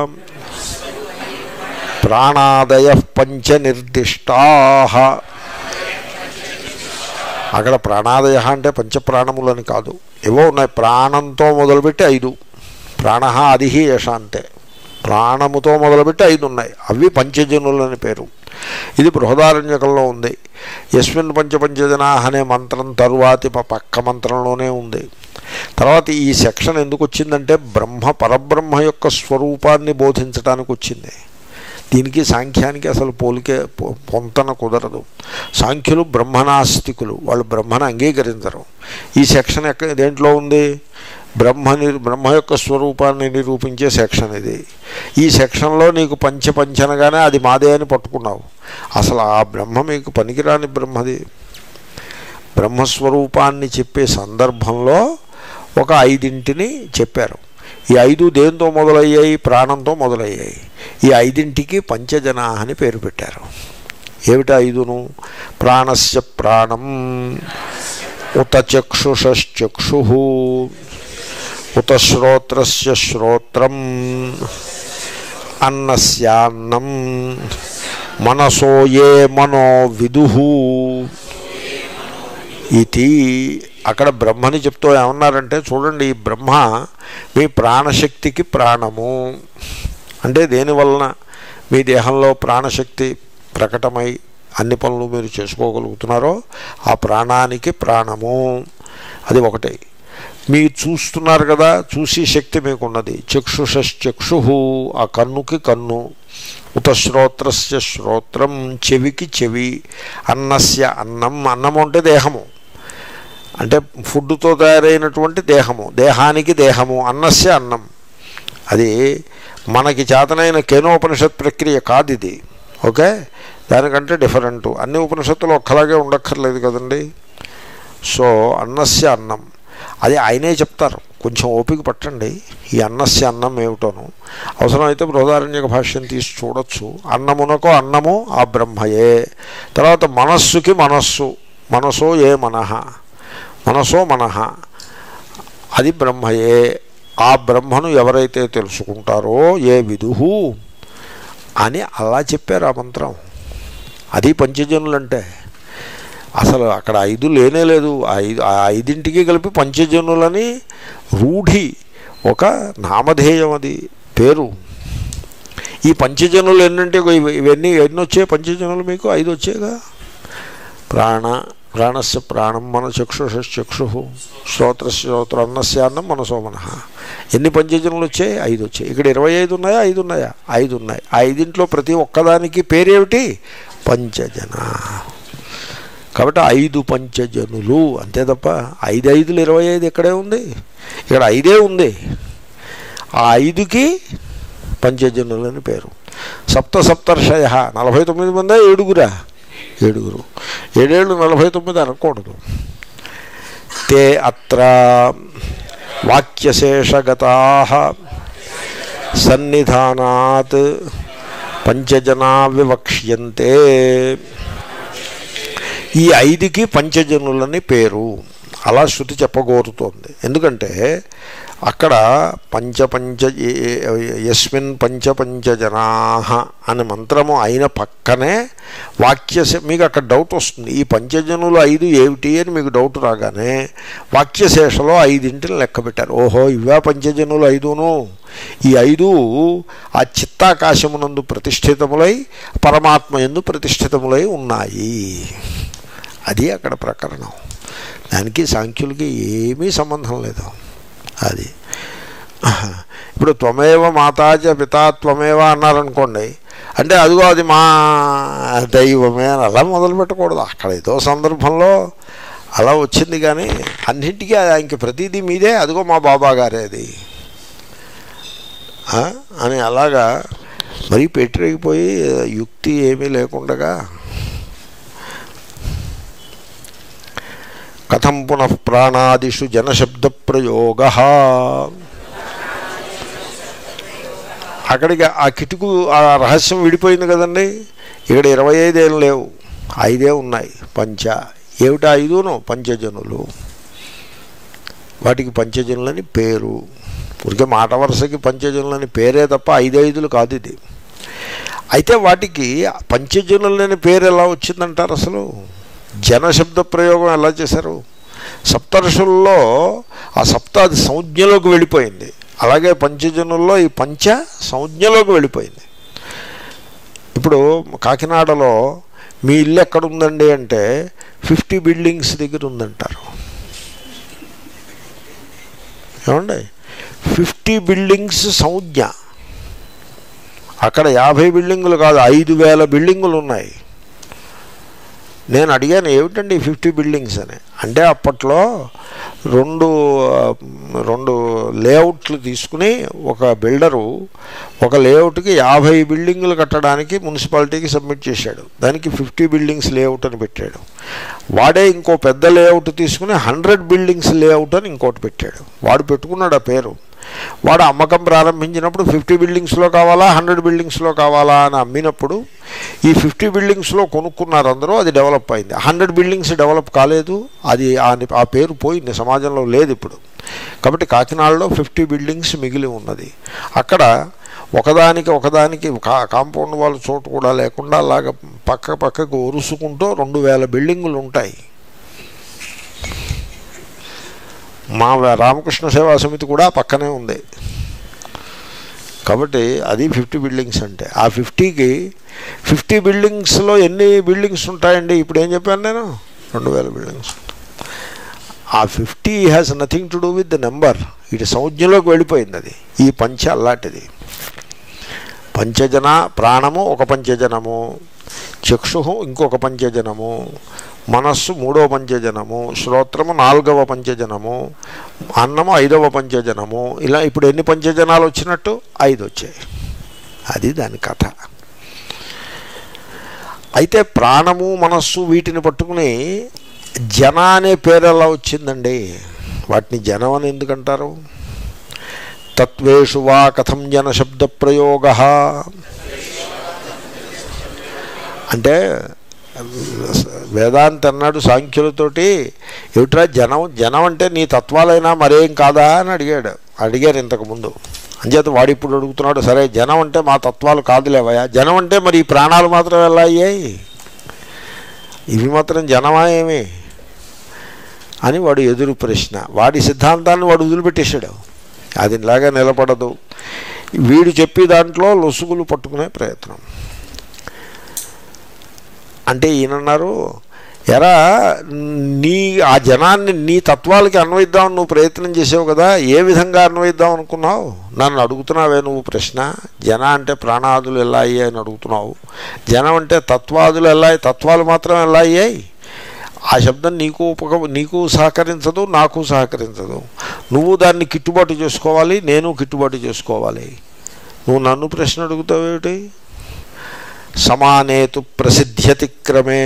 ప్రాణాదయ పంచ నిర్దిష్టా అక్కడ ప్రాణాదయ అంటే పంచప్రాణములని కాదు ఏవో ఉన్నాయి ప్రాణంతో మొదలుపెట్టి ఐదు ప్రాణ అది యశ అంతే ప్రాణముతో మొదలుపెట్టి ఐదు ఉన్నాయి అవి పంచజనులని పేరు ఇది బృహదారణ్యకంలో ఉంది యస్మిన్ పంచపంచజనా అనే మంత్రం తరువాతి ప- పక్క మంత్రంలోనే ఉంది తర్వాత ఈ సెక్షన్ ఎందుకు వచ్చిందంటే బ్రహ్మ పరబ్రహ్మ యొక్క స్వరూపాన్ని బోధించడానికి వచ్చింది దీనికి సాంఖ్యానికి అసలు పోలికే పొ- పొంతన కుదరదు సాంఖ్యులు బ్రహ్మనాస్తికులు వాళ్ళు బ్రహ్మను అంగీకరించరు ఈ సెక్షన్ ఎక్క దేంట్లో ఉంది బ్రహ్మ ని- బ్రహ్మ యొక్క స్వరూపాన్ని నిరూపించే సెక్షన్ ఇది ఈ సెక్షన్లో నీకు పంచ పంచనగానే అది మాదే అని పట్టుకున్నావు అసలు ఆ బ్రహ్మ మీకు పనికిరాని బ్రహ్మది బ్రహ్మస్వరూపాన్ని చెప్పే సందర్భంలో ఒక ఐదింటిని చెప్పారు ఈ ఐదు దేంతో మొదలయ్యాయి ప్రాణంతో మొదలయ్యాయి ఈ ఐదింటికి పంచజన అని పేరు పెట్టారు ఏమిటి ఐదును ప్రాణస్య ప్రాణం ఉత చక్షుషక్షు ఉత శ్రోత్రస్య శ్రోత్రం అన్నస్యాన్నం మనసో ఏ మనో విదు ఇది అక్కడ బ్రహ్మని చెప్తూ ఏమన్నారంటే చూడండి ఈ బ్రహ్మ మీ ప్రాణశక్తికి ప్రాణము అంటే దేనివలన మీ దేహంలో ప్రాణశక్తి ప్రకటమై అన్ని పనులు మీరు చేసుకోగలుగుతున్నారో ఆ ప్రాణానికి ప్రాణము అది ఒకటి మీరు చూస్తున్నారు కదా చూసి శక్తి మీకున్నది చక్షుషశ్చక్షు ఆ కన్నుకి కన్ను ఉత శ్రోత్రస్య శ్రోత్రం చెవికి చెవి అన్నస్య అన్నం అన్నము అంటే దేహము అంటే ఫుడ్తో తయారైనటువంటి దేహము దేహానికి దేహము అన్నస్య అన్నం అది మనకి చేతనైన కేనోపనిషత్ ప్రక్రియ కాదు ఇది ఓకే దానికంటే డిఫరెంట్ అన్ని ఉపనిషత్తులు ఒక్కలాగే ఉండక్కర్లేదు కదండి సో అన్నస్య అన్నం అది ఆయనే చెప్తారు కొంచెం ఓపిక పట్టండి ఈ అన్నస్య అన్నం ఏమిటోను అవసరమైతే బృహదారణ్యక భాష్యం తీసి చూడొచ్చు అన్నమునకు అన్నము ఆ బ్రహ్మయే తర్వాత మనస్సుకి మనస్సు మనసో ఏ మనహ మనసో మనహ అది బ్రహ్మయే ఆ బ్రహ్మను ఎవరైతే తెలుసుకుంటారో ఏ విదుహు అని అలా చెప్పారు ఆ మంత్రం అది పంచజనులంటే అసలు అక్కడ ఐదు లేనే లేదు ఆ ఐదు ఆ ఐదింటికి కలిపి పంచజనులని రూఢి ఒక నామధేయం అది పేరు ఈ పంచజనులు ఎన్నంటే ఇవి- ఇవన్నీ ఎన్ని వచ్చాయి పంచజనులు మీకు ఐదు వచ్చాయిగా ప్రాణ ప్రాణస్య ప్రాణం మన చక్షుషక్షు శ్రోత్ర శ్రోత్ర అన్నస్యాన్నం మనసో మనః ఎన్ని పంచజనులు వచ్చాయి ఐదు వచ్చాయి ఇక్కడ ఇరవై ఐదు ఉన్నాయా ఐదు ఉన్నాయా ఐదు ఉన్నాయి ఆ ఐదింట్లో ప్రతి ఒక్కదానికి పేరేమిటి పంచజన కాబట్టి ఐదు పంచజనులు అంతే తప్ప ఐదు ఐదులు ఇరవై ఐదు ఇక్కడే ఉంది ఇక్కడ ఐదే ఉంది ఆ ఐదుకి పంచజనులు అని పేరు సప్త సప్తర్షయ నలభై తొమ్మిది మంది ఏడుగురా ఏడుగురు ఏడేళ్ళు నలభై తొమ్మిది అనకూడదు తే అత్ర వాక్యశేషగతా సన్నిధానాత్ పంచజనా వివక్ష్యంతే ఈ ఐదుకి పంచజనులని పేరు అలా శృతి చెప్పగోరుతోంది ఎందుకంటే అక్కడ పంచపంచ యస్మిన్ పంచపంచజనా అనే మంత్రము అయిన పక్కనే వాక్య మీకు అక్కడ డౌట్ వస్తుంది ఈ పంచజనులు ఐదు ఏమిటి అని మీకు డౌట్ రాగానే వాక్యశేషలో ఐదింటిని లెక్క పెట్టారు ఓహో ఇవా పంచజనులు ఐదును ఈ ఐదు ఆ చిత్తాకాశమునందు ప్రతిష్ఠితములై పరమాత్మ ఎందు ప్రతిష్ఠితములై ఉన్నాయి అది అక్కడ ప్రకరణం దానికి సాంఖ్యులకి ఏమీ సంబంధం లేదు అది ఇప్పుడు త్వమేవ మాతాజ పితా త్వమేవ అన్నారనుకోండి అంటే అదిగో అది మా దైవమే అని అలా మొదలు పెట్టకూడదు అక్కడ ఏదో సందర్భంలో అలా వచ్చింది కానీ అన్నింటికీ అది ఇంక ప్రతిదీ మీదే అదిగో మా బాబా గారే అది ఆ? అని అలాగా మరీ పెట్టిపోయి యుక్తి ఏమీ లేకుండగా కథం పునః ప్రాణాదిషు జనశబ్ద ప్రయోగ అక్కడికి ఆ కిటుకు ఆ రహస్యం విడిపోయింది కదండి ఇక్కడ ఇరవై ఐదు ఏం లేవు ఐదే ఉన్నాయి పంచ ఏమిటి ఐదును పంచజనులు వాటికి పంచజనులని పేరు ఊరికే మాట వరుసకి పంచజనులని పేరే తప్ప ఐదైదులు కాదు ఇది అయితే వాటికి పంచజనులని పేరు ఎలా వచ్చిందంటారు అసలు జనశబ్ద ప్రయోగం ఎలా చేశారు సప్తర్షుల్లో ఆ సప్త అది సంజ్ఞలోకి వెళ్ళిపోయింది అలాగే పంచజనుల్లో ఈ పంచ సంజ్ఞలోకి వెళ్ళిపోయింది ఇప్పుడు కాకినాడలో మీ ఇల్లు ఎక్కడ ఉందండి అంటే ఫిఫ్టీ బిల్డింగ్స్ దగ్గర ఉందంటారు ఏమండి ఫిఫ్టీ బిల్డింగ్స్ సంజ్ఞ అక్కడ యాభై బిల్డింగులు కాదు ఐదు వేల బిల్డింగులు ఉన్నాయి నేను అడిగాను ఏమిటండి ఫిఫ్టీ బిల్డింగ్స్ అని అంటే అప్పట్లో రెండు ఆ, రెండు లేఅవుట్లు తీసుకుని ఒక బిల్డరు ఒక లేఅవుట్కి యాభై బిల్డింగులు కట్టడానికి మున్సిపాలిటీకి సబ్మిట్ చేశాడు దానికి ఫిఫ్టీ బిల్డింగ్స్ లేఅవుట్ అని పెట్టాడు వాడే ఇంకో పెద్ద లేఅవుట్ తీసుకుని హండ్రెడ్ బిల్డింగ్స్ లేఅవుట్ అని ఇంకోటి పెట్టాడు వాడు పెట్టుకున్నాడు ఆ పేరు వాడు అమ్మకం ప్రారంభించినప్పుడు ఫిఫ్టీ బిల్డింగ్స్లో కావాలా హండ్రెడ్ బిల్డింగ్స్లో కావాలా అని అమ్మినప్పుడు ఈ ఫిఫ్టీ బిల్డింగ్స్లో కొనుక్కున్నారు అందరూ అది డెవలప్ అయింది హండ్రెడ్ బిల్డింగ్స్ డెవలప్ కాలేదు అది ఆ- ఆ పేరు పోయింది సమాజంలో లేదు ఇప్పుడు కాబట్టి కాకినాడలో ఫిఫ్టీ బిల్డింగ్స్ మిగిలి ఉన్నది అక్కడ ఒకదానికి ఒకదానికి కా కాంపౌండ్ వాళ్ళ చోటు కూడా లేకుండా అలాగ పక్క పక్కకు ఒరుసుకుంటూ రెండు వేల బిల్డింగులు ఉంటాయి మా రామకృష్ణ సేవా సమితి కూడా పక్కనే ఉంది కాబట్టి అది ఫిఫ్టీ బిల్డింగ్స్ అంటే ఆ ఫిఫ్టీకి ఫిఫ్టీ బిల్డింగ్స్లో ఎన్ని బిల్డింగ్స్ ఉంటాయండి ఇప్పుడు ఏం చెప్పాను నేను రెండు వేల బిల్డింగ్స్ ఆ fifty has nothing to do with the number ఇటు సంజ్ఞలోకి వెళ్ళిపోయింది అది ఈ పంచ అలాంటిది పంచజన ప్రాణము ఒక పంచజనము చక్షు ఇంకొక పంచజనము మనస్సు మూడవ పంచజనము శ్రోత్రము నాలుగవ పంచజనము అన్నము ఐదవ పంచజనము ఇలా ఇప్పుడు ఎన్ని పంచజనాలు వచ్చినట్టు ఐదు వచ్చాయి అది దాని కథ అయితే ప్రాణము మనస్సు వీటిని పట్టుకుని జన అనే పేరు ఎలా వచ్చిందండి వాటిని జనం అని ఎందుకంటారు తత్వేషు వా కథం జన శబ్ద ప్రయోగ అంటే వేదాంత అన్నాడు సాంఖ్యులతోటి ఏమిట్రా జనం జనం అంటే నీ తత్వాలైనా మరేం కాదా అని అడిగాడు అడిగారు ఇంతకుముందు అంచేత వాడు ఇప్పుడు అడుగుతున్నాడు సరే జనం అంటే మా తత్వాలు కాదులేవయా జనం అంటే మరి ఈ ప్రాణాలు మాత్రం ఎలా అయ్యాయి ఇవి మాత్రం జనమా ఏమి అని వాడు ఎదురు ప్రశ్న వాడి సిద్ధాంతాన్ని వాడు వదిలిపెట్టేశాడు అది ఇలాగా నిలబడదు వీడు చెప్పి దాంట్లో లొసుగులు పట్టుకునే ప్రయత్నం అంటే ఈయనన్నారు ఎరా నీ ఆ జనాన్ని నీ తత్వాలకి అన్వయిద్దామని నువ్వు ప్రయత్నం చేసావు కదా ఏ విధంగా అన్వయిద్దాం అనుకున్నావు నన్ను అడుగుతున్నావే నువ్వు ప్రశ్న జన అంటే ప్రాణాదులు ఎలా అయ్యాయి అని అడుగుతున్నావు జనం అంటే తత్వాదులు ఎలా తత్వాలు మాత్రం ఎలా అయ్యాయి ఆ శబ్దం నీకు ఉపక నీకు సహకరించదు నాకు సహకరించదు నువ్వు దాన్ని కిట్టుబాటు చేసుకోవాలి నేను కిట్టుబాటు చేసుకోవాలి నువ్వు నన్ను ప్రశ్న అడుగుతావేమిటి సమానేతు ప్రసిద్ధ్యతి క్రమే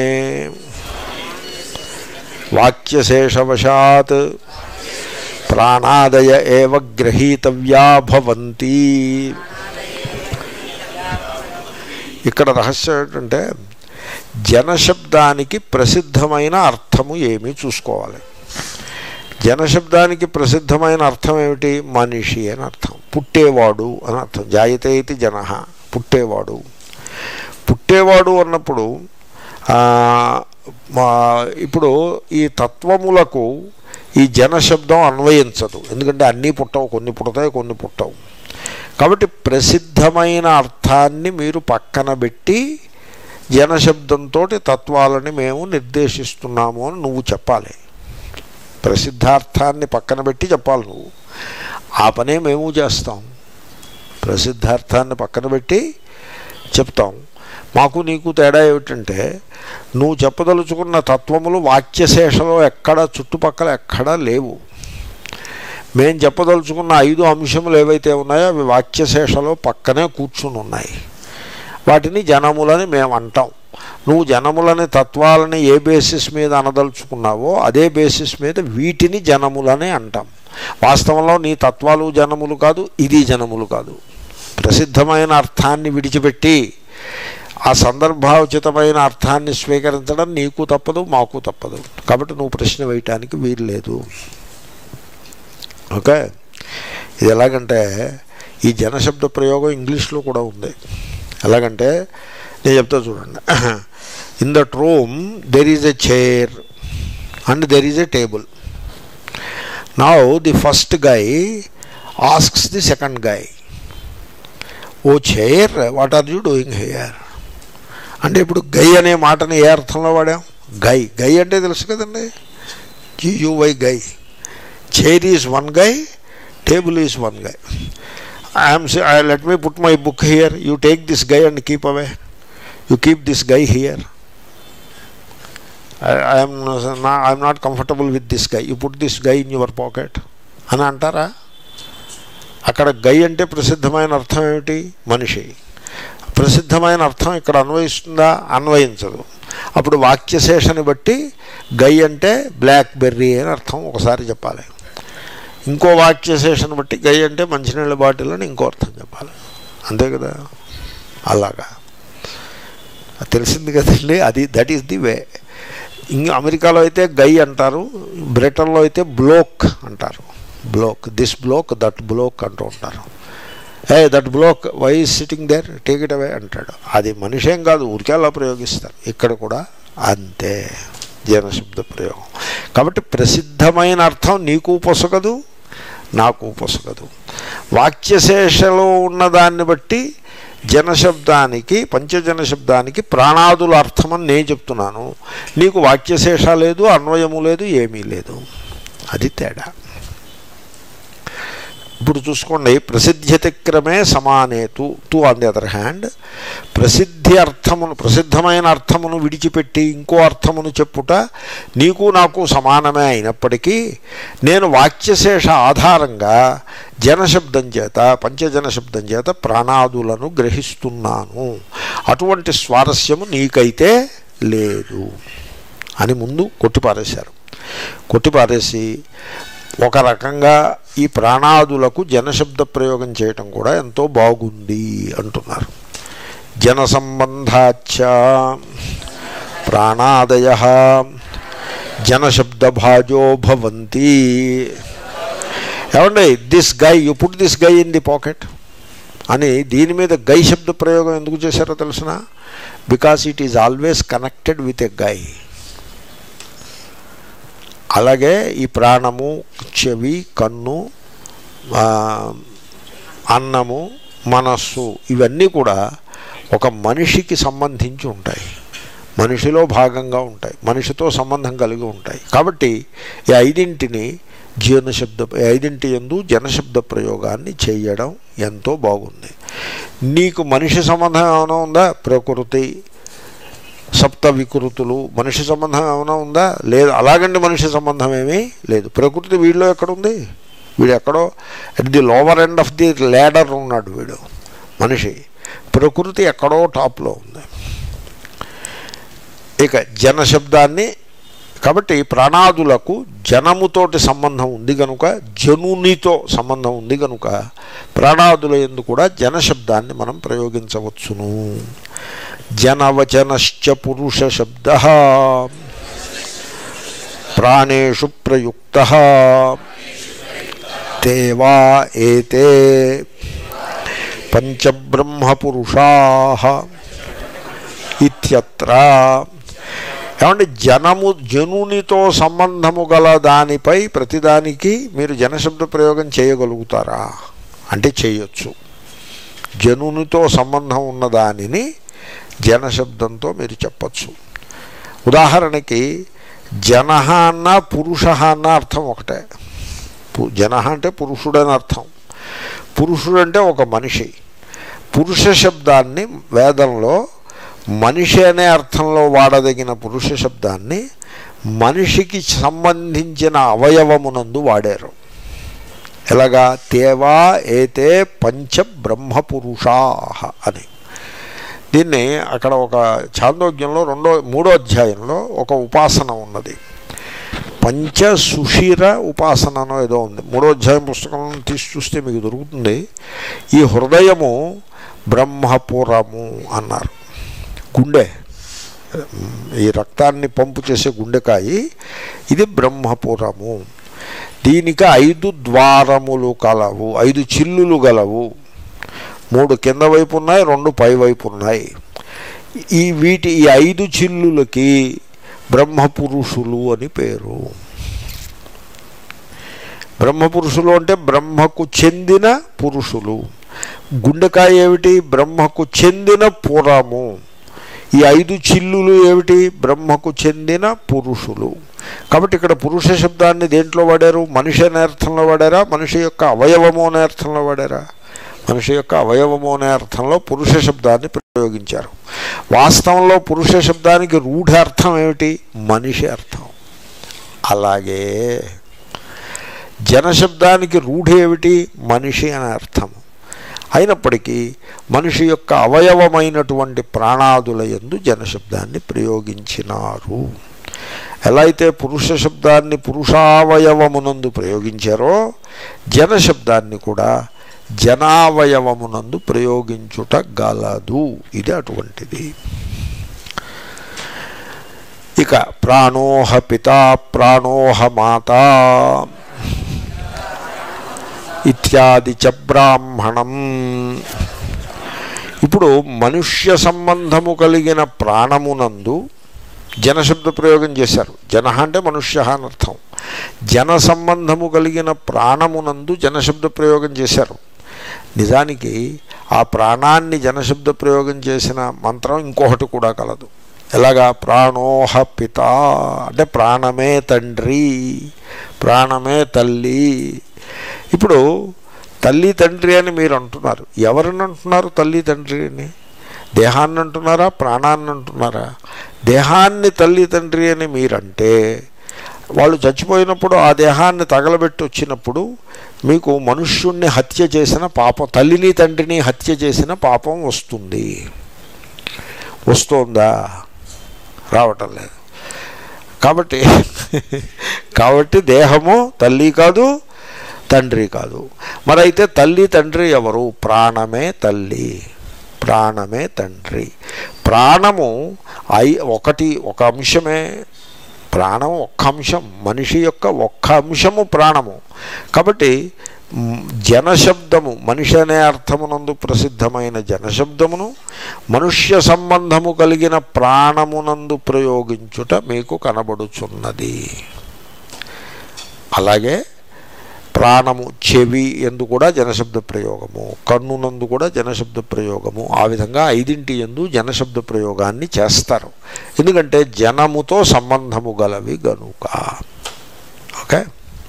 వాక్యశేషవశాత్ ప్రాణాదయ ఏవ గ్రహీతవ్యా భవంతి ఇక్కడ రహస్యం ఏంటంటే జనశబ్దానికి ప్రసిద్ధమైన అర్థము ఏమీ చూసుకోవాలి జనశబ్దానికి ప్రసిద్ధమైన అర్థం ఏమిటి మనిషి అని అర్థం పుట్టేవాడు అని అర్థం జాయతే ఇది జన పుట్టేవాడు పుట్టేవాడు అన్నప్పుడు ఆ, మా ఇప్పుడు ఈ తత్వములకు ఈ జనశబ్దం అన్వయించదు ఎందుకంటే అన్నీ పుట్టవు కొన్ని పుడతాయి కొన్ని పుట్టవు కాబట్టి ప్రసిద్ధమైన అర్థాన్ని మీరు పక్కన పెట్టి జనశబ్దంతో తత్వాలని మేము నిర్దేశిస్తున్నాము అని నువ్వు చెప్పాలి ప్రసిద్ధార్థాన్ని పక్కన పెట్టి చెప్పాలి నువ్వు ఆ పనే మేము చేస్తాం ప్రసిద్ధార్థాన్ని పక్కన పెట్టి చెప్తాం మాకు నీకు తేడా ఏమిటంటే నువ్వు చెప్పదలుచుకున్న తత్వములు వాక్యశేషలో ఎక్కడ చుట్టుపక్కల ఎక్కడా లేవు మేము చెప్పదలుచుకున్న ఐదు అంశములు ఏవైతే ఉన్నాయో అవి వాక్యశేషలో పక్కనే కూర్చుని ఉన్నాయి వాటిని జనములని మేము అంటాం నువ్వు జనములని తత్వాలని ఏ బేసిస్ మీద అనదలుచుకున్నావో అదే బేసిస్ మీద వీటిని జనములని అంటాం వాస్తవంలో నీ తత్వాలు జనములు కాదు ఇది జనములు కాదు ప్రసిద్ధమైన అర్థాన్ని విడిచిపెట్టి ఆ సందర్భోచితమైన అర్థాన్ని స్వీకరించడం నీకు తప్పదు మాకు తప్పదు కాబట్టి నువ్వు ప్రశ్న వేయటానికి వీలు లేదు ఓకే ఇది ఎలాగంటే ఈ జనశబ్ద ప్రయోగం ఇంగ్లీష్లో కూడా ఉంది ఎలాగంటే నేను చెప్తా చూడండి in that room there is a chair and there is a table now the first guy asks the second guy oh chair what are you doing here అంటే ఇప్పుడు గై అనే మాటని ఏ అర్థంలో వాడాం గై గై అంటే తెలుసు కదండి G U Y guy chair is one guy table is one guy I'm let me put my book here you take this guy and keep away you keep this guy here I'm I'm not comfortable with this guy you put this guy in your pocket అని అంటారా అక్కడ గై అంటే ప్రసిద్ధమైన అర్థం ఏమిటి మనిషి ప్రసిద్ధమైన అర్థం ఇక్కడ అన్వయిస్తుందా అన్వయించదు అప్పుడు వాక్యశేషని బట్టి గై అంటే బ్లాక్ బెర్రీ అని అర్థం ఒకసారి చెప్పాలి ఇంకో వాక్యశేషను బట్టి గై అంటే మంచినీళ్ళ బాటిల్ అని ఇంకో అర్థం చెప్పాలి అంతే కదా అలాగా అది తెలిసింది కదండి అది దట్ ఈస్ ది వే ఇంకా అమెరికాలో అయితే గై అంటారు బ్రిటన్లో అయితే బ్లోక్ అంటారు bloke this bloke that bloke అంటూ ఉంటారు hey that bloke why sitting there take it away అంటాడు అది మనిషేం కాదు ఊరికే అలా ప్రయోగిస్తారు ఇక్కడ కూడా అంతే జీవనశబ్ద ప్రయోగం కాబట్టి ప్రసిద్ధమైన అర్థం నీకు పొసగదు నాకు పొసగదు వాక్యశేషలో ఉన్నదాన్ని బట్టి జనశబ్దానికి పంచజన శబ్దానికి ప్రాణాదుల అర్థమని నేను చెప్తున్నాను నీకు వాక్యశేష లేదు అన్వయము లేదు ఏమీ లేదు అది తేడా ఇప్పుడు చూసుకోండి ప్రసిద్ధ్యతిక్రమే సమానేతు తు ఆన్ ది అదర్ హ్యాండ్ ప్రసిద్ధి అర్థమును ప్రసిద్ధమైన అర్థమును విడిచిపెట్టి ఇంకో అర్థమును చెప్పుట నీకు నాకు సమానమే అయినప్పటికీ నేను వాక్యశేష ఆధారంగా జనశబ్దం చేత పంచజన శబ్దం చేత ప్రాణాదులను గ్రహిస్తున్నాను అటువంటి స్వారస్యము నీకైతే లేదు అని ముందు కొట్టిపారేశారు కొట్టిపారేసి ఒక రకంగా ఈ ప్రాణాదులకు జనశబ్ద ప్రయోగం చేయటం కూడా ఎంతో బాగుంది అంటున్నారు జన సంబంధాచ ప్రాణాదయ జనశబ్దభాజో భవంతి ఏమండి this guy you put this guy in the pocket అని దీని మీద గై శబ్ద ప్రయోగం ఎందుకు చేశారో తెలిసిన because it is always connected with a guy అలాగే ఈ ప్రాణము చెవి కన్ను ఆ, అన్నము మనస్సు ఇవన్నీ కూడా ఒక మనిషికి సంబంధించి ఉంటాయి మనిషిలో భాగంగా ఉంటాయి మనిషితో సంబంధం కలిగి ఉంటాయి కాబట్టి ఈ ఐదింటిని జీవనశబ్ద ఈ ఐదింటి ఎందు జనశబ్ద ప్రయోగాన్ని చేయడం ఎంతో బాగుంది నీకు మనిషి సంబంధం ఏమైనా ఉందా ప్రకృతి సప్త వికృతులు మనిషి సంబంధం ఏమైనా ఉందా లేదు అలాగండి మనిషి సంబంధం ఏమీ లేదు ప్రకృతి వీడిలో ఎక్కడుంది వీడు ఎక్కడో at the lower end of the ladder ఉన్నాడు వీడు మనిషి ప్రకృతి ఎక్కడో టాప్లో ఉంది ఇక జనశబ్దాన్ని కాబట్టి ప్రాణాదులకు జనముతోటి సంబంధం ఉంది కనుక జనునితో సంబంధం ఉంది కనుక ప్రాణాదుల ఎందు కూడా జనశబ్దాన్ని మనం ప్రయోగించవచ్చును జనవచనశ్చ పురుష శబ్ద ప్రాణేషు ప్రయుక్త తేవా ఏతే పంచబ్రహ్మపురుషా ఇత్యత్ర ఏమంటే జనము జనునితో సంబంధము గల దానిపై ప్రతిదానికి మీరు జనశబ్ద ప్రయోగం చేయగలుగుతారా అంటే చేయొచ్చు జనునితో సంబంధం ఉన్న దానిని జనశబ్దంతో మీరు చెప్పచ్చు ఉదాహరణకి జన అన్న పురుష అన్న అర్థం ఒకటే పు- జన అంటే పురుషుడని అర్థం పురుషుడు అంటే ఒక మనిషి పురుష శబ్దాన్ని వేదంలో మనిషి అనే అర్థంలో వాడదగిన పురుష శబ్దాన్ని మనిషికి సంబంధించిన అవయవమునందు వాడారు ఎలాగా తేవా ఏతే పంచ బ్రహ్మపురుషా అని దీన్ని అక్కడ ఒక చాందోగ్యంలో రెండో మూడో అధ్యాయంలో ఒక ఉపాసన ఉన్నది పంచ సుషీర ఉపాసననో ఏదో ఉంది మూడో అధ్యాయం పుస్తకం తీసి చూస్తే మీకు దొరుకుతుంది ఈ హృదయము బ్రహ్మపురము అన్నారు గుండె ఈ రక్తాన్ని పంపు చేసే గుండెకాయి ఇది బ్రహ్మపురము దీనికి ఐదు ద్వారములు కలవు ఐదు చిల్లులు గలవు మూడు కింద వైపు ఉన్నాయి రెండు పై వైపు ఉన్నాయి ఈ వీటి ఈ ఐదు చిల్లులకి బ్రహ్మపురుషులు అని పేరు బ్రహ్మపురుషులు అంటే బ్రహ్మకు చెందిన పురుషులు గుండెకాయ ఏమిటి బ్రహ్మకు చెందిన పురము ఈ ఐదు చిల్లులు ఏమిటి బ్రహ్మకు చెందిన పురుషులు కాబట్టి ఇక్కడ పురుష శబ్దాన్ని దేంట్లో వాడారు మనిషి అనే అర్థంలో వాడారా మనిషి యొక్క అవయవము అనే అర్థంలో వాడారా మనిషి యొక్క అవయవము అనే అర్థంలో పురుష శబ్దాన్ని ప్రయోగించారు వాస్తవంలో పురుష శబ్దానికి రూఢ అర్థం ఏమిటి మనిషి అర్థం అలాగే జనశబ్దానికి రూఢి ఏమిటి మనిషి అనే అర్థం అయినప్పటికీ మనిషి యొక్క అవయవమైనటువంటి ప్రాణాదుల యందు జనశబ్దాన్ని ప్రయోగించినారు ఎలా అయితే పురుష శబ్దాన్ని పురుషావయవమునందు ప్రయోగించారో జన శబ్దాన్ని కూడా జనావయవమునందు ప్రయోగించుట గలదు ఇది అటువంటిది ఇక ప్రాణోహ పిత ప్రాణోహ మాత ఇత్యాది చ బ్రాహ్మణం ఇప్పుడు మనుష్య సంబంధము కలిగిన ప్రాణమునందు జనశబ్ద ప్రయోగం చేశారు జన అంటే మనుష్య అని అర్థం జన సంబంధము కలిగిన ప్రాణమునందు జనశబ్ద ప్రయోగం చేశారు నిజానికి ఆ ప్రాణాన్ని జనశబ్ద ప్రయోగం చేసిన మంత్రం ఇంకొకటి కూడా కలదు ఎలాగా ప్రాణోహ పిత అంటే ప్రాణమే తండ్రి ప్రాణమే తల్లి ఇప్పుడు తల్లి తండ్రి అని మీరు అంటున్నారు ఎవరిని అంటున్నారు తల్లి తండ్రి అని దేహాన్ని అంటున్నారా ప్రాణాన్ని అంటున్నారా దేహాన్ని తల్లి తండ్రి అని మీరంటే వాళ్ళు చచ్చిపోయినప్పుడు ఆ దేహాన్ని తగలబెట్టి వచ్చినప్పుడు మీకు మనుష్యుణ్ణి హత్య చేసిన పాపం తల్లిని తండ్రిని హత్య చేసిన పాపం వస్తుంది వస్తోందా రావటం లేదు కాబట్టి కాబట్టి దేహము తల్లి కాదు తండ్రి కాదు మరైతే తల్లి తండ్రి ఎవరు ప్రాణమే తల్లి ప్రాణమే తండ్రి ప్రాణము ఐ ఒకటి ఒక అంశమే ప్రాణం ఒక్క అంశం మనిషి యొక్క ఒక్క అంశము ప్రాణము కాబట్టి మ్, జనశబ్దము మనిషి అనే అర్థమునందు ప్రసిద్ధమైన జనశబ్దమును మనుష్య సంబంధము కలిగిన ప్రాణమునందు ప్రయోగించుట మీకు కనబడుచున్నది అలాగే ప్రాణము చెవి ఎందు కూడా జనశబ్ద ప్రయోగము కన్నునందు కూడా జనశబ్ద ప్రయోగము ఆ విధంగా ఐదింటి ఎందు జనశబ్ద ప్రయోగాన్ని చేస్తారు ఎందుకంటే జనముతో సంబంధము గలవి గనుక ఓకే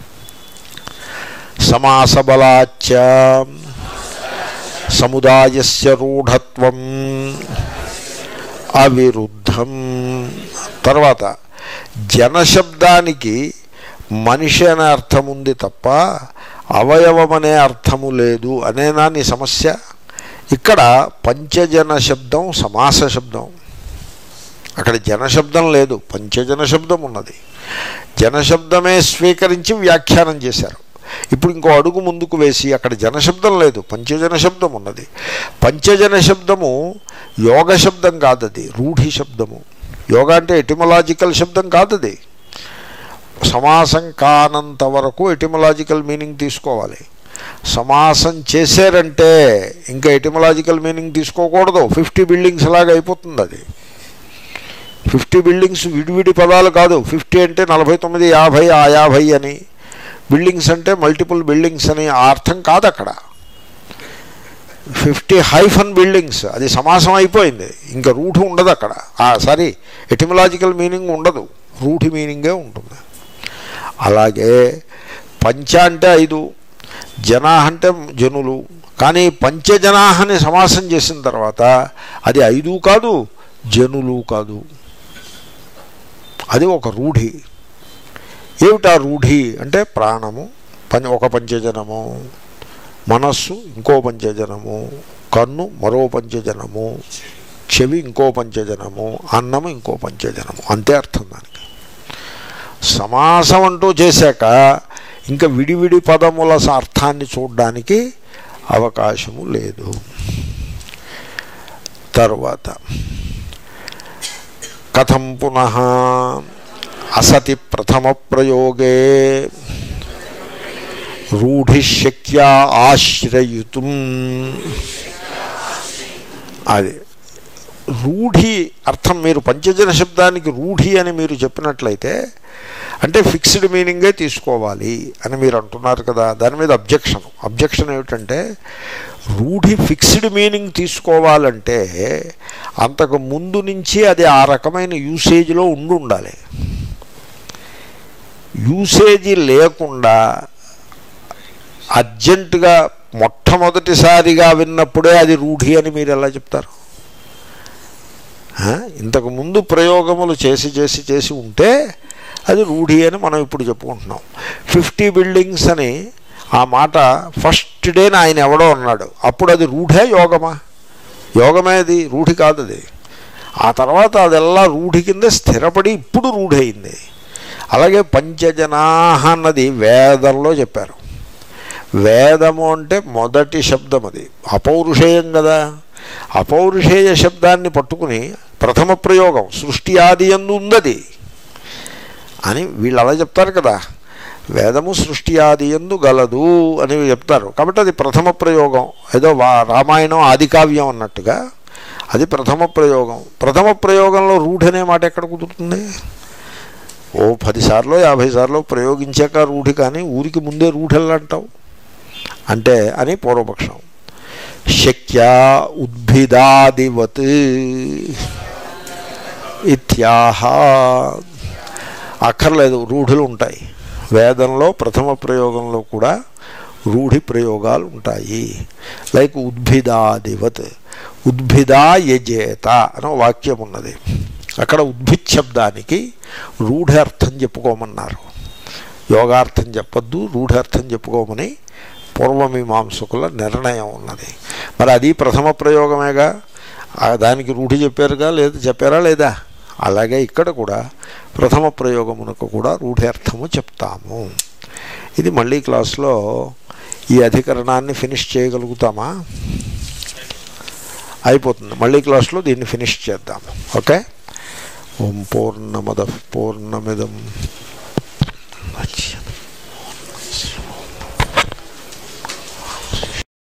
సమాసబలాచ సముదాయస్య రూఢత్వం అవిరుద్ధం తర్వాత జనశబ్దానికి మనిషి అనే అర్థం ఉంది తప్ప అవయవం అనే అర్థము లేదు అనేనా నీ సమస్య ఇక్కడ పంచజన శబ్దం సమాస శబ్దం అక్కడ జనశబ్దం లేదు పంచజన శబ్దం ఉన్నది జనశబ్దమే స్వీకరించి వ్యాఖ్యానం చేశారు ఇప్పుడు ఇంకో అడుగు ముందుకు వేసి అక్కడ జనశబ్దం లేదు పంచజన శబ్దం ఉన్నది పంచజన శబ్దము యోగ శబ్దం కాదది రూఢి శబ్దము యోగ అంటే ఎటిమలాజికల్ శబ్దం కాదది సమాసం కానంత వరకు ఎటిమలాజికల్ మీనింగ్ తీసుకోవాలి సమాసం చేశారంటే ఇంకా ఎటిమలాజికల్ మీనింగ్ తీసుకోకూడదు ఫిఫ్టీ బిల్డింగ్స్ లాగా అయిపోతుంది అది ఫిఫ్టీ బిల్డింగ్స్ విడివిడి పదాలు కాదు ఫిఫ్టీ అంటే నలభై తొమ్మిది యాభై ఆ యాభై అని బిల్డింగ్స్ అంటే మల్టిపుల్ బిల్డింగ్స్ అని ఆ అర్థం కాదు అక్కడ ఫిఫ్టీ హైఫన్ బిల్డింగ్స్ అది సమాసం అయిపోయింది ఇంకా రూఢి ఉండదు అక్కడ సారీ ఎటిమలాజికల్ మీనింగ్ ఉండదు రూఢి మీనింగే ఉంటుంది అలాగే పంచ అంటే ఐదు జనా అంటే జనులు కానీ పంచజనాహని సమాసం చేసిన తర్వాత అది ఐదు కాదు జనులు కాదు అది ఒక రూఢి ఏమిటా రూఢి అంటే ప్రాణము పంచ ఒక పంచజనము మనస్సు ఇంకో పంచజనము కన్ను మరో పంచజనము చెవి ఇంకో పంచజనము అన్నము ఇంకో పంచజనము అంతే అర్థం దానికి సమాసం అంటూ చేశాక ఇంకా విడివిడి పదముల అర్థాన్ని చూడడానికి అవకాశము లేదు తరువాత కథం పునః అసతి ప్రథమ ప్రయోగే రూఢిశక్యా ఆశ్రయుతుం అది రూఢి అర్థం మీరు పంచజన శబ్దానికి రూఢి అని మీరు చెప్పినట్లయితే అంటే ఫిక్స్డ్ మీనింగే తీసుకోవాలి అని మీరు అంటున్నారు కదా దాని మీద అబ్జెక్షన్ అబ్జెక్షన్ ఏమిటంటే రూఢి ఫిక్స్డ్ మీనింగ్ తీసుకోవాలంటే అంతకు ముందు నుంచి అది ఆ రకమైన యూసేజ్లో ఉండి ఉండాలి యూసేజీ లేకుండా అర్జెంటుగా మొట్టమొదటిసారిగా విన్నప్పుడే అది రూఢి అని మీరు ఎలా చెప్తారు ఆ? ఇంతకు ముందు ప్రయోగములు చేసి చేసి చేసి ఉంటే అది రూఢి అని మనం ఇప్పుడు చెప్పుకుంటున్నాం ఫిఫ్టీ బిల్డింగ్స్ అని ఆ మాట ఫస్ట్ డేన ఆయన ఎవడో అన్నాడు అప్పుడు అది రూఢే యోగమా యోగమే అది రూఢి కాదు అది ఆ తర్వాత అదెల్లా రూఢి కింద స్థిరపడి ఇప్పుడు రూఢి అయింది అలాగే పంచజనా అన్నది వేదంలో చెప్పారు వేదము అంటే మొదటి శబ్దం అది అపౌరుషేయం కదా అపౌరుషేయ శబ్దాన్ని పట్టుకుని ప్రథమ ప్రయోగం సృష్టి ఆది ఎందు ఉందది అని వీళ్ళు అలా చెప్తారు కదా వేదము సృష్టి ఆది ఎందు గలదు అని చెప్తారు కాబట్టి అది ప్రథమ ప్రయోగం ఏదో వా రామాయణం ఆది కావ్యం అన్నట్టుగా అది ప్రథమ ప్రయోగం ప్రథమ ప్రయోగంలో రూఢి అనే మాట ఎక్కడ కుదురుతుంది ఓ పదిసార్లు యాభై సార్లు ప్రయోగించాక రూఢి కానీ ఊరికి ముందే రూఢెల్లా అంటావు అంటే అని పూర్వపక్షం శక్యా ఉద్భిదాదివత్ ఇత్యాహ అక్కర్లేదు రూఢులు ఉంటాయి వేదంలో ప్రథమ ప్రయోగంలో కూడా రూఢి ప్రయోగాలు ఉంటాయి లైక్ ఉద్భిదాదివత్ ఉద్భిదా యజేత అనే వాక్యం ఉన్నది అక్కడ ఉద్భిత్ శబ్దానికి రూఢి అర్థం చెప్పుకోమన్నారు యోగార్థం చెప్పొద్దు రూఢార్థం చెప్పుకోమని పూర్వమీమాంసకుల నిర్ణయం ఉన్నది మరి అది ప్రథమ ప్రయోగమేగా ఆ దానికి రూఢి చెప్పారుగా లేదు చెప్పారా లేదా అలాగే ఇక్కడ కూడా ప్రథమ ప్రయోగమునకు కూడా రూఢార్థము చెప్తాము ఇది మళ్ళీ క్లాస్లో ఈ అధికరణాన్ని ఫినిష్ చేయగలుగుతామా అయిపోతుంది మళ్ళీ క్లాస్లో దీన్ని ఫినిష్ చేద్దాము ఓకే ఓం పూర్ణమద పూర్ణమిదం